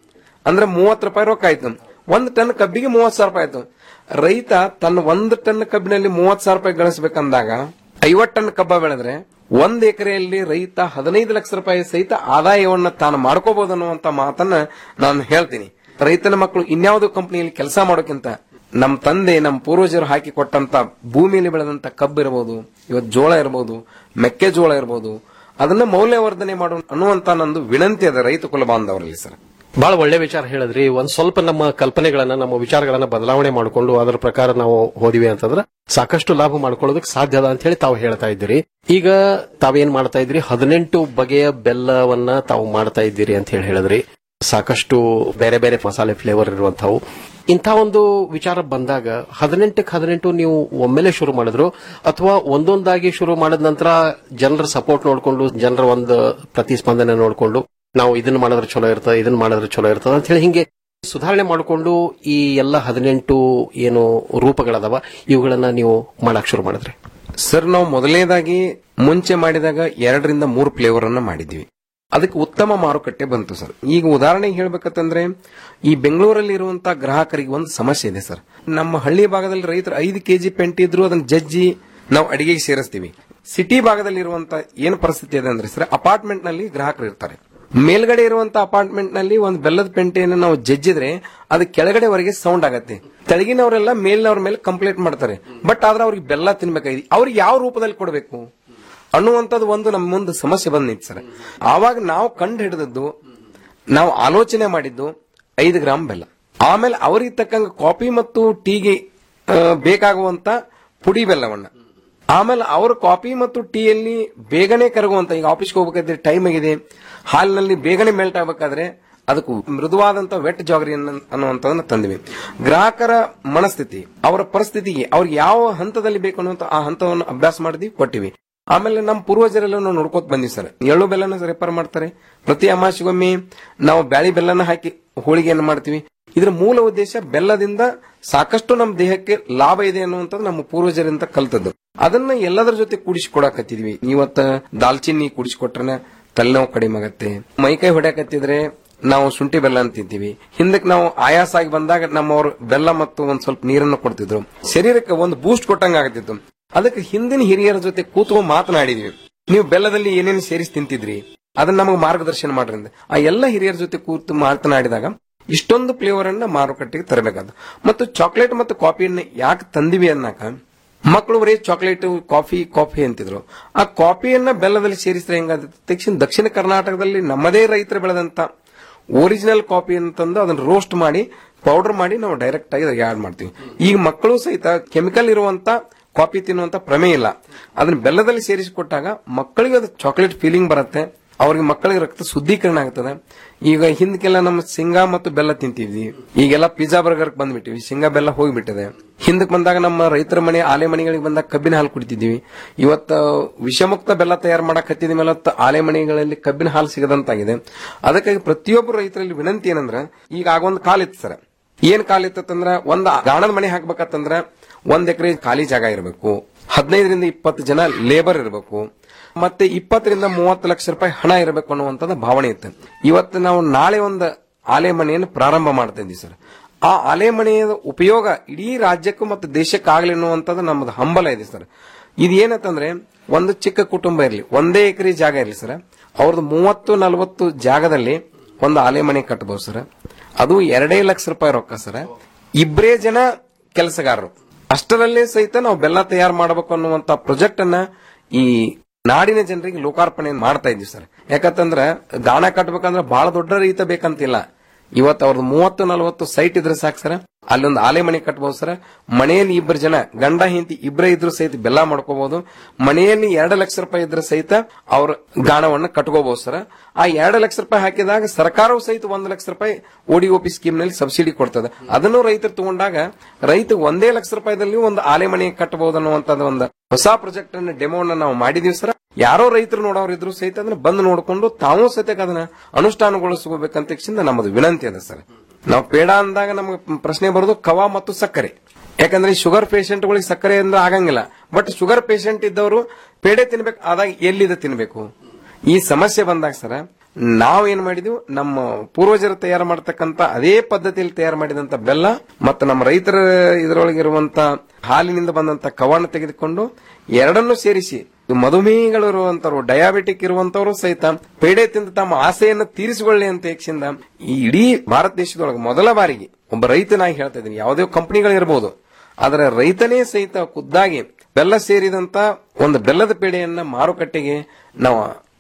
ಅಂದ್ರೆ ಮೂವತ್ತು ರೂಪಾಯಿ ರೊಕ್ಕ ಆಯ್ತು ಒಂದ್ ಟನ್ ಕಬ್ಬಿಗೆ ಮೂವತ್ ಸಾವಿರ ರೂಪಾಯಿ ಆಯ್ತು ರೈತ ತನ್ನ ಒಂದ್ ಟನ್ ಕಬ್ಬಿನಲ್ಲಿ ಮೂವತ್ ಸಾವಿರ ರೂಪಾಯಿ ಗಳಿಸಬೇಕಂದಾಗ ಐವತ್ ಟನ್ ಕಬ್ಬ ಬೆಳೆದ್ರೆ ಒಂದ್ ಎಕರೆಯಲ್ಲಿ ರೈತ ಹದಿನೈದು ಲಕ್ಷ ರೂಪಾಯಿ ಸಹಿತ ಆದಾಯವನ್ನ ತಾನು ಮಾಡ್ಕೋಬಹುದು ಅನ್ನುವಂತ ಮಾತನ್ನ ನಾನು ಹೇಳ್ತೀನಿ ರೈತನ ಮಕ್ಕಳು ಇನ್ಯಾವುದೋ ಕಂಪನಿಯಲ್ಲಿ ಕೆಲಸ ಮಾಡೋಕ್ಕಿಂತ ನಮ್ಮ ತಂದೆ ನಮ್ಮ ಪೂರ್ವಜರು ಹಾಕಿ ಕೊಟ್ಟಂತ ಭೂಮಿಯಲ್ಲಿ ಬೆಳೆದಂತ ಕಬ್ಬು ಇರಬಹುದು ಇವತ್ತು ಜೋಳ ಇರಬಹುದು ಮೆಕ್ಕೆಜೋಳ ಇರಬಹುದು ಅದನ್ನ ಮೌಲ್ಯವರ್ಧನೆ ಮಾಡು ಅನ್ನುವಂತ ನಂದು ವಿನಂತಿ ಅದ ರೈತ ಕುಲ ಬಾಂಧವರಲ್ಲಿ ಸರ್ ಬಹಳ ಒಳ್ಳೆ ವಿಚಾರ ಹೇಳಿದ್ರಿ ಒಂದ್ ಸ್ವಲ್ಪ ನಮ್ಮ ಕಲ್ಪನೆಗಳನ್ನ ನಮ್ಮ ವಿಚಾರಗಳನ್ನ ಬದಲಾವಣೆ ಮಾಡಿಕೊಂಡು ಅದರ ಪ್ರಕಾರ ನಾವು ಹೋದಿವಿ ಅಂತಂದ್ರೆ ಸಾಕಷ್ಟು ಲಾಭ ಮಾಡ್ಕೊಳ್ಳೋದಕ್ಕೆ ಸಾಧ್ಯ ಅದ ಅಂತ ಹೇಳಿ ತಾವು ಹೇಳ್ತಾ ಇದ್ದೀರಿ ಈಗ ತಾವೇನ್ ಮಾಡ್ತಾ ಇದ್ರಿ ಹದಿನೆಂಟು ಬಗೆಯ ಬೆಲ್ಲವನ್ನ ತಾವು ಮಾಡ್ತಾ ಇದ್ದೀರಿ ಅಂತ ಹೇಳಿ ಹೇಳಿದ್ರಿ ಸಾಕಷ್ಟು ಬೇರೆ ಬೇರೆ ಮಸಾಲೆ ಫ್ಲೇವರ್ ಇರುವಂತವು ಇಂಥ ಒಂದು ವಿಚಾರ ಬಂದಾಗ ಹದಿನೆಂಟಕ್ಕೆ ಹದಿನೆಂಟು ನೀವು ಒಮ್ಮೆಲೆ ಶುರು ಮಾಡಿದ್ರು ಅಥವಾ ಒಂದೊಂದಾಗಿ ಶುರು ಮಾಡಿದ ನಂತರ ಜನರ ಸಪೋರ್ಟ್ ನೋಡಿಕೊಂಡು ಜನರ ಒಂದು ಪ್ರತಿಸ್ಪಂದನೆ ನೋಡಿಕೊಂಡು ನಾವು ಇದನ್ನ ಮಾಡಿದ್ರೆ ಚಲೋ ಇರ್ತದೆ ಇದನ್ನ ಮಾಡಿದ್ರೆ ಚಲೋ ಇರ್ತದೆ ಅಂತ ಹೇಳಿ ಹಿಂಗೆ ಸುಧಾರಣೆ ಮಾಡಿಕೊಂಡು ಈ ಎಲ್ಲ ಹದಿನೆಂಟು ಏನು ರೂಪಗಳದಾವ ಇವುಗಳನ್ನ ನೀವು ಮಾಡಕ್ ಶುರು ಮಾಡಿದ್ರಿ ಸರ್ ನಾವು ಮೊದಲನೇದಾಗಿ ಮುಂಚೆ ಮಾಡಿದಾಗ ಎರಡರಿಂದ ಮೂರು ಫ್ಲೇವರ್ ಅನ್ನ ಮಾಡಿದ್ವಿ ಅದಕ್ಕೆ ಉತ್ತಮ ಮಾರುಕಟ್ಟೆ ಬಂತು ಸರ್ ಈಗ ಉದಾಹರಣೆಗೆ ಹೇಳ್ಬೇಕಂತಂದ್ರೆ ಈ ಬೆಂಗಳೂರಲ್ಲಿ ಇರುವಂತಹ ಗ್ರಾಹಕರಿಗೆ ಒಂದು ಸಮಸ್ಯೆ ಇದೆ ಸರ್ ನಮ್ಮ ಹಳ್ಳಿ ಭಾಗದಲ್ಲಿ ರೈತರು ಐದು ಕೆಜಿ ಪೆಂಟ್ ಇದ್ರು ಅದನ್ನ ಜಜ್ಜಿ ನಾವು ಅಡಿಗೆಗೆ ಸೇರಿಸ್ತೀವಿ ಸಿಟಿ ಭಾಗದಲ್ಲಿ ಇರುವಂತ ಏನು ಪರಿಸ್ಥಿತಿ ಇದೆ ಅಂದ್ರೆ ಸರ್ ಅಪಾರ್ಟ್ಮೆಂಟ್ ನಲ್ಲಿ ಗ್ರಾಹಕರು ಇರ್ತಾರೆ ಮೇಲ್ಗಡೆ ಇರುವಂತ ಅಪಾರ್ಟ್ಮೆಂಟ್ ನಲ್ಲಿ ಒಂದು ಬೆಲ್ಲದ ಪೆಂಟೆಯನ್ನು ನಾವು ಜಜ್ಜಿದ್ರೆ ಅದು ಕೆಳಗಡೆವರೆಗೆ ಸೌಂಡ್ ಆಗತ್ತೆ ತೆಳಗಿನವರೆಲ್ಲ ಮೇಲಿನವ್ರ ಮೇಲೆ ಕಂಪ್ಲೇಂಟ್ ಮಾಡ್ತಾರೆ ಬಟ್ ಆದ್ರೆ ಅವ್ರಿಗೆ ಬೆಲ್ಲ ತಿನ್ಬೇಕಾಗಿದೆ ಅವ್ರಿಗೆ ಯಾವ ರೂಪದಲ್ಲಿ ಕೊಡಬೇಕು ಅನ್ನುವಂಥದ್ದು ಒಂದು ನಮ್ಮ ಮುಂದೆ ಸಮಸ್ಯೆ ಬಂದಿತ್ತು ಸರ್ ಆವಾಗ ನಾವು ಕಂಡು ಹಿಡಿದದ್ದು ನಾವು ಆಲೋಚನೆ ಮಾಡಿದ್ದು ಐದು ಗ್ರಾಮ್ ಬೆಲ್ಲ ಆಮೇಲೆ ಅವರಿಗೆ ತಕ್ಕಂಗ ಕಾಫಿ ಮತ್ತು ಟೀಗೆ ಆ, ಬೇಕಾಗುವಂತ ಪುಡಿ ಬೆಲ್ಲವನ್ನ ಆಮೇಲೆ ಅವ್ರ ಕಾಫಿ ಮತ್ತು ಟೀಯಲ್ಲಿ ಬೇಗನೆ ಕರಗುವಂತ ಈಗ ಆಫೀಸ್ಗೆ ಹೋಗ್ಬೇಕಾದ್ರೆ ಟೈಮ್ ಆಗಿದೆ ಹಾಲಿನಲ್ಲಿ ಬೇಗನೆ ಮೆಲ್ಟ್ ಆಗಬೇಕಾದ್ರೆ ಅದಕ್ಕೂ ಮೃದುವಾದಂತ ವೆಟ್ ಜಾಗರಿ ಅನ್ನುವಂಥದ್ದನ್ನ ತಂದಿವಿ ಗ್ರಾಹಕರ ಮನಸ್ಥಿತಿ ಅವರ ಪರಿಸ್ಥಿತಿಗೆ ಅವ್ರಿಗೆ ಯಾವ ಹಂತದಲ್ಲಿ ಬೇಕು ಅನ್ನುವಂತ ಆ ಹಂತವನ್ನು ಅಭ್ಯಾಸ ಮಾಡಿದ್ವಿ ಕೊಟ್ಟಿವಿ ಆಮೇಲೆ ನಮ್ಮ ಪೂರ್ವಜರೆಲ್ಲ ನಾವು ನೋಡ್ಕೋತ ಬಂದಿವಿ ಸರ್ ಎಳ್ಳು ಬೆಲ್ಲನ ರೆಫರ್ ಮಾಡ್ತಾರೆ ಪ್ರತಿ ಅಮಾಸಿಗೊಮ್ಮೆ ನಾವು ಬ್ಯಾಳಿ ಬೆಲ್ಲನ ಹಾಕಿ ಹೋಳಿಗೆಯನ್ನು ಮಾಡ್ತೀವಿ ಇದರ ಮೂಲ ಉದ್ದೇಶ ಬೆಲ್ಲದಿಂದ ಸಾಕಷ್ಟು ನಮ್ಮ ದೇಹಕ್ಕೆ ಲಾಭ ಇದೆ ಅನ್ನುವಂಥದ್ದು ನಮ್ಮ ಪೂರ್ವಜರಿಂದ ಕಲ್ತದ್ದು ಅದನ್ನ ಎಲ್ಲದರ ಜೊತೆ ಕೂಡಿಸಿಕೊಡಕತ್ತಿದ್ವಿ ಇವತ್ತ ದಾಲ್ಚಿನ್ನಿ ಕೂಡಿಸಿಕೊಟ್ರೆ ತಲೆನೋವು ಕಡಿಮೆ ಆಗತ್ತೆ ಮೈಕೈ ಹೊಡ್ಯಾಕತ್ತಿದ್ರೆ ನಾವು ಶುಂಠಿ ಬೆಲ್ಲ ಅಂತಿದ್ದೀವಿ ಹಿಂದಕ್ಕೆ ನಾವು ಆಯಾಸ ಆಗಿ ಬಂದಾಗ ನಮ್ಮವರು ಬೆಲ್ಲ ಮತ್ತು ಒಂದ್ ಸ್ವಲ್ಪ ನೀರನ್ನು ಕೊಡ್ತಿದ್ರು ಶರೀರಕ್ಕೆ ಒಂದು ಬೂಸ್ಟ್ ಕೊಟ್ಟಂಗ ಆಗತ್ತಿತ್ತು ಅದಕ್ಕೆ ಹಿಂದಿನ ಹಿರಿಯರ ಜೊತೆ ಕೂತ್ಕೊಂಡು ಮಾತನಾಡಿದ್ವಿ ನೀವು ಬೆಲ್ಲದಲ್ಲಿ ಏನೇನು ಸೇರಿಸಿ ತಿಂತಿದ್ರಿ ಅದನ್ನ ನಮಗೆ ಮಾರ್ಗದರ್ಶನ ಮಾಡ್ರಿ ಅಂದೆ. ಆ ಎಲ್ಲ ಹಿರಿಯರ ಜೊತೆ ಕೂತು ಮಾತನಾಡಿದಾಗ ಇಷ್ಟೊಂದು ಫ್ಲೇವರ್ ಅನ್ನ ಮಾರುಕಟ್ಟೆಗೆ ತರಬೇಕಾದ ಮತ್ತು ಚಾಕ್ಲೇಟ್ ಮತ್ತು ಕಾಫಿಯನ್ನ ಯಾಕೆ ತಂದಿವಿ ಅನ್ನಕ ಮಕ್ಕಳು ಬರೀ ಚಾಕ್ಲೇಟ್ ಕಾಫಿ ಕಾಫಿ ಅಂತಿದ್ರು ಆ ಕಾಫಿಯನ್ನ ಬೆಲ್ಲದಲ್ಲಿ ಸೇರಿಸಿದ್ರೆ ಹೆಂಗಾದ ತಕ್ಷಣ ದಕ್ಷಿಣ ಕರ್ನಾಟಕದಲ್ಲಿ ನಮ್ಮದೇ ರೈತರು ಬೆಳೆದಂತ ಒರಿಜಿನಲ್ ಕಾಫಿ ಅಂತಂದು ಅದನ್ನ ರೋಸ್ಟ್ ಮಾಡಿ ಪೌಡರ್ ಮಾಡಿ ನಾವು ಡೈರೆಕ್ಟ್ ಆಗಿ ಆಡ್ ಮಾಡ್ತೀವಿ ಈಗ ಮಕ್ಕಳು ಸಹಿತ ಕೆಮಿಕಲ್ ಇರುವಂತ ಕಾಫಿ ತಿನ್ನುವಂತ ಪ್ರಮೇಯ ಇಲ್ಲ ಅದನ್ನ ಬೆಲ್ಲದಲ್ಲಿ ಸೇರಿಸಿಕೊಟ್ಟಾಗ ಮಕ್ಕಳಿಗೆ ಅದು ಚಾಕ್ಲೇಟ್ ಫೀಲಿಂಗ್ ಬರುತ್ತೆ ಅವ್ರಿಗೆ ಮಕ್ಕಳಿಗೆ ರಕ್ತ ಶುದ್ಧೀಕರಣ ಆಗ್ತದೆ ಈಗ ಹಿಂದಕ್ಕೆಲ್ಲ ನಮ್ಮ ಶೇಂಗಾ ಮತ್ತು ಬೆಲ್ಲ ತಿಂತಿದ್ವಿ ಈಗೆಲ್ಲ ಪಿಜ್ಜಾ ಬರ್ಗರ್ ಬಂದ್ಬಿಟ್ಟಿವಿ ಶೇಂಗಾ ಬೆಲ್ಲ ಹೋಗ್ಬಿಟ್ಟಿದೆ ಹಿಂದಕ್ಕೆ ಬಂದಾಗ ನಮ್ಮ ರೈತರ ಮನೆ ಆಲೆ ಮನೆಗಳಿಗೆ ಬಂದಾಗ ಕಬ್ಬಿನ ಹಾಲು ಕುಡಿತಿದ್ವಿ ಇವತ್ತು ವಿಷಮುಕ್ತ ಬೆಲ್ಲ ತಯಾರು ಮಾಡಕ್ ಹತ್ತಿದ ಮೇಲೆ ಆಲೆ ಮನೆಗಳಲ್ಲಿ ಕಬ್ಬಿನ ಹಾಲು ಸಿಗದಂತಾಗಿದೆ ಅದಕ್ಕಾಗಿ ಪ್ರತಿಯೊಬ್ಬರು ರೈತರಲ್ಲಿ ವಿನಂತಿ ಏನಂದ್ರ ಈಗ ಆಗೊಂದು ಕಾಲಿತ್ತು ಸರ್ ಏನ್ ಕಾಲ ಇತ್ತಂದ್ರ ಒಂದ್ ಗಾಣದ ಮನೆ ಹಾಕ್ಬೇಕಂತಂದ್ರ ಒಂದ್ ಎಕರೆ ಖಾಲಿ ಜಾಗ ಇರಬೇಕು ಹದಿನೈದರಿಂದ ಇಪ್ಪತ್ತು ಜನ ಲೇಬರ್ ಇರಬೇಕು ಮತ್ತೆ ಇಪ್ಪತ್ತರಿಂದ ಮೂವತ್ತು ಲಕ್ಷ ರೂಪಾಯಿ ಹಣ ಇರಬೇಕು ಅನ್ನುವಂಥದ್ದು ಭಾವನೆ ಇತ್ತು ಇವತ್ತು ನಾವು ನಾಳೆ ಒಂದು ಆಲೆ ಮನೆಯನ್ನು ಪ್ರಾರಂಭ ಮಾಡ್ತಾ ಇದ್ದೀವಿ ಸರ್ ಆ ಆಲೆ ಮನೆಯ ಉಪಯೋಗ ಇಡೀ ರಾಜ್ಯಕ್ಕೂ ಮತ್ತು ದೇಶಕ್ಕಾಗಲಿ ಅನ್ನುವಂಥದ್ದು ನಮ್ಮದು ಹಂಬಲ ಇದೆ ಸರ್ ಇದು ಏನಂತಂದ್ರೆ ಒಂದು ಚಿಕ್ಕ ಕುಟುಂಬ ಇರಲಿ ಒಂದೇ ಎಕರೆ ಜಾಗ ಇರಲಿ ಸರ್ ಅವ್ರದ್ದು ಮೂವತ್ತು ನಲವತ್ತು ಜಾಗದಲ್ಲಿ ಒಂದು ಆಲೆ ಮನೆ ಕಟ್ಟಬಹುದು ಸರ್ ಅದು ಎರಡೇ ಲಕ್ಷ ರೂಪಾಯಿ ರೊಕ್ಕ ಸರ್ ಇಬ್ಬರೇ ಜನ ಕೆಲಸಗಾರರು ಅಷ್ಟರಲ್ಲೇ ಸಹಿತ ನಾವು ಬೆಲ್ಲ ತಯಾರು ಮಾಡಬೇಕು ಅನ್ನುವಂತ ಪ್ರಾಜೆಕ್ಟ್ ಅನ್ನ ಈ ನಾಡಿನ ಜನರಿಗೆ ಲೋಕಾರ್ಪಣೆ ಮಾಡ್ತಾ ಇದ್ವಿ ಸರ್ ಯಾಕಂತಂದ್ರ ಗಾಣ ಕಟ್ಬೇಕಂದ್ರೆ ಬಹಳ ದೊಡ್ಡ ರೈತ ಬೇಕಂತಿಲ್ಲ ಇವತ್ತು ಅವ್ರದ್ದು ಮೂವತ್ತು ನಲವತ್ತು ಸೈಟ್ ಇದ್ರೆ ಸಾಕು ಸರ್ ಅಲ್ಲೊಂದು ಆಲೆ ಮನೆ ಕಟ್ಬಹುದು ಸರ್ ಮನೆಯಲ್ಲಿ ಇಬ್ಬರು ಜನ ಗಂಡ ಹೆಂಡತಿ ಇಬ್ಬರೇ ಇದ್ರು ಸಹಿತ ಬೆಲ್ಲ ಮಾಡ್ಕೋಬಹುದು ಮನೆಯಲ್ಲಿ ಎರಡು ಲಕ್ಷ ರೂಪಾಯಿ ಇದ್ರೆ ಸಹಿತ ಅವ್ರ ಗಾಣವನ್ನ ಕಟ್ಕೋಬಹುದು ಸರ್ ಆ ಎರಡು ಲಕ್ಷ ರೂಪಾಯಿ ಹಾಕಿದಾಗ ಸರ್ಕಾರವು ಸಹಿತ ಒಂದು ಲಕ್ಷ ರೂಪಾಯಿ ಓಡಿಒಪಿ ಸ್ಕೀಮ್ ನಲ್ಲಿ ಸಬ್ಸಿಡಿ ಕೊಡ್ತದೆ ಅದನ್ನು ರೈತರು ತಗೊಂಡಾಗ ರೈತ ಒಂದೇ ಲಕ್ಷ ರೂಪಾಯಿದಲ್ಲಿ ಒಂದು ಆಲೆ ಮನೆ ಕಟ್ಟಬಹುದು ಅನ್ನುವಂತದ್ದು ಒಂದು ಹೊಸ ಪ್ರಾಜೆಕ್ಟ್ ಅನ್ನ ಡೆಮೋನ ನಾವು ಮಾಡಿದೀವಿ ಸರ್ ಯಾರೋ ರೈತರು ನೋಡೋರು ಇದ್ರು ಸಹಿತ ಅದನ್ನ ಬಂದು ನೋಡಿಕೊಂಡು ತಾವು ಸಹಿತ ಅದನ್ನ ಅನುಷ್ಠಾನಗೊಳಿಸಬೇಕಂತ ತಕ್ಷಣ ನಮ್ಮದು ವಿನಂತಿ ಅದ ಸರ್ ನಾವು ಪೇಡ ಅಂದಾಗ ನಮ್ಗೆ ಪ್ರಶ್ನೆ ಬರೋದು ಕವ ಮತ್ತು ಸಕ್ಕರೆ ಯಾಕಂದ್ರೆ ಈ ಶುಗರ್ ಪೇಷಂಟ್ಗಳಿಗೆ ಸಕ್ಕರೆ ಅಂದ್ರೆ ಆಗಂಗಿಲ್ಲ ಬಟ್ ಶುಗರ್ ಪೇಷಂಟ್ ಇದ್ದವರು ಪೇಡೆ ತಿನ್ಬೇಕು ಆದಾಗ ಎಲ್ಲಿದೆ ತಿನ್ಬೇಕು ಈ ಸಮಸ್ಯೆ ಬಂದಾಗ ಸರ್ ನಾವ್ ಏನ್ ಮಾಡಿದ್ವಿ ನಮ್ಮ ಪೂರ್ವಜರು ತಯಾರು ಮಾಡತಕ್ಕಂತ ಅದೇ ಪದ್ಧತಿಯಲ್ಲಿ ತಯಾರು ಮಾಡಿದಂತ ಬೆಲ್ಲ ಮತ್ತು ನಮ್ಮ ರೈತರ ಇದರೊಳಗಿರುವಂತ ಹಾಲಿನಿಂದ ಬಂದಂತ ಕವನ ತೆಗೆದುಕೊಂಡು ಎರಡನ್ನೂ ಸೇರಿಸಿ ಇದು ಮಧುಮೇಹಗಳು ಇರುವಂತವ್ರು ಡಯಾಬಿಟಿಕ್ ಇರುವಂತವರು ಸಹಿತ ಪೇಡೆ ತಿಂದು ತಮ್ಮ ಆಸೆಯನ್ನು ತೀರಿಸಿಕೊಳ್ಳಿ ಅಂತ ಯಕ್ಷಿಂದ ಈ ಇಡೀ ಭಾರತ ದೇಶದೊಳಗೆ ಮೊದಲ ಬಾರಿಗೆ ಒಬ್ಬ ರೈತನಾಗಿ ಹೇಳ್ತಾ ಇದ್ದೀನಿ ಯಾವುದೇ ಕಂಪನಿಗಳಿರ್ಬೋದು ಆದರೆ ರೈತನೇ ಸಹಿತ ಖುದ್ದಾಗಿ ಬೆಲ್ಲ ಸೇರಿದಂತ ಒಂದು ಬೆಲ್ಲದ ಪೇಡೆಯನ್ನ ಮಾರುಕಟ್ಟೆಗೆ ನಾವು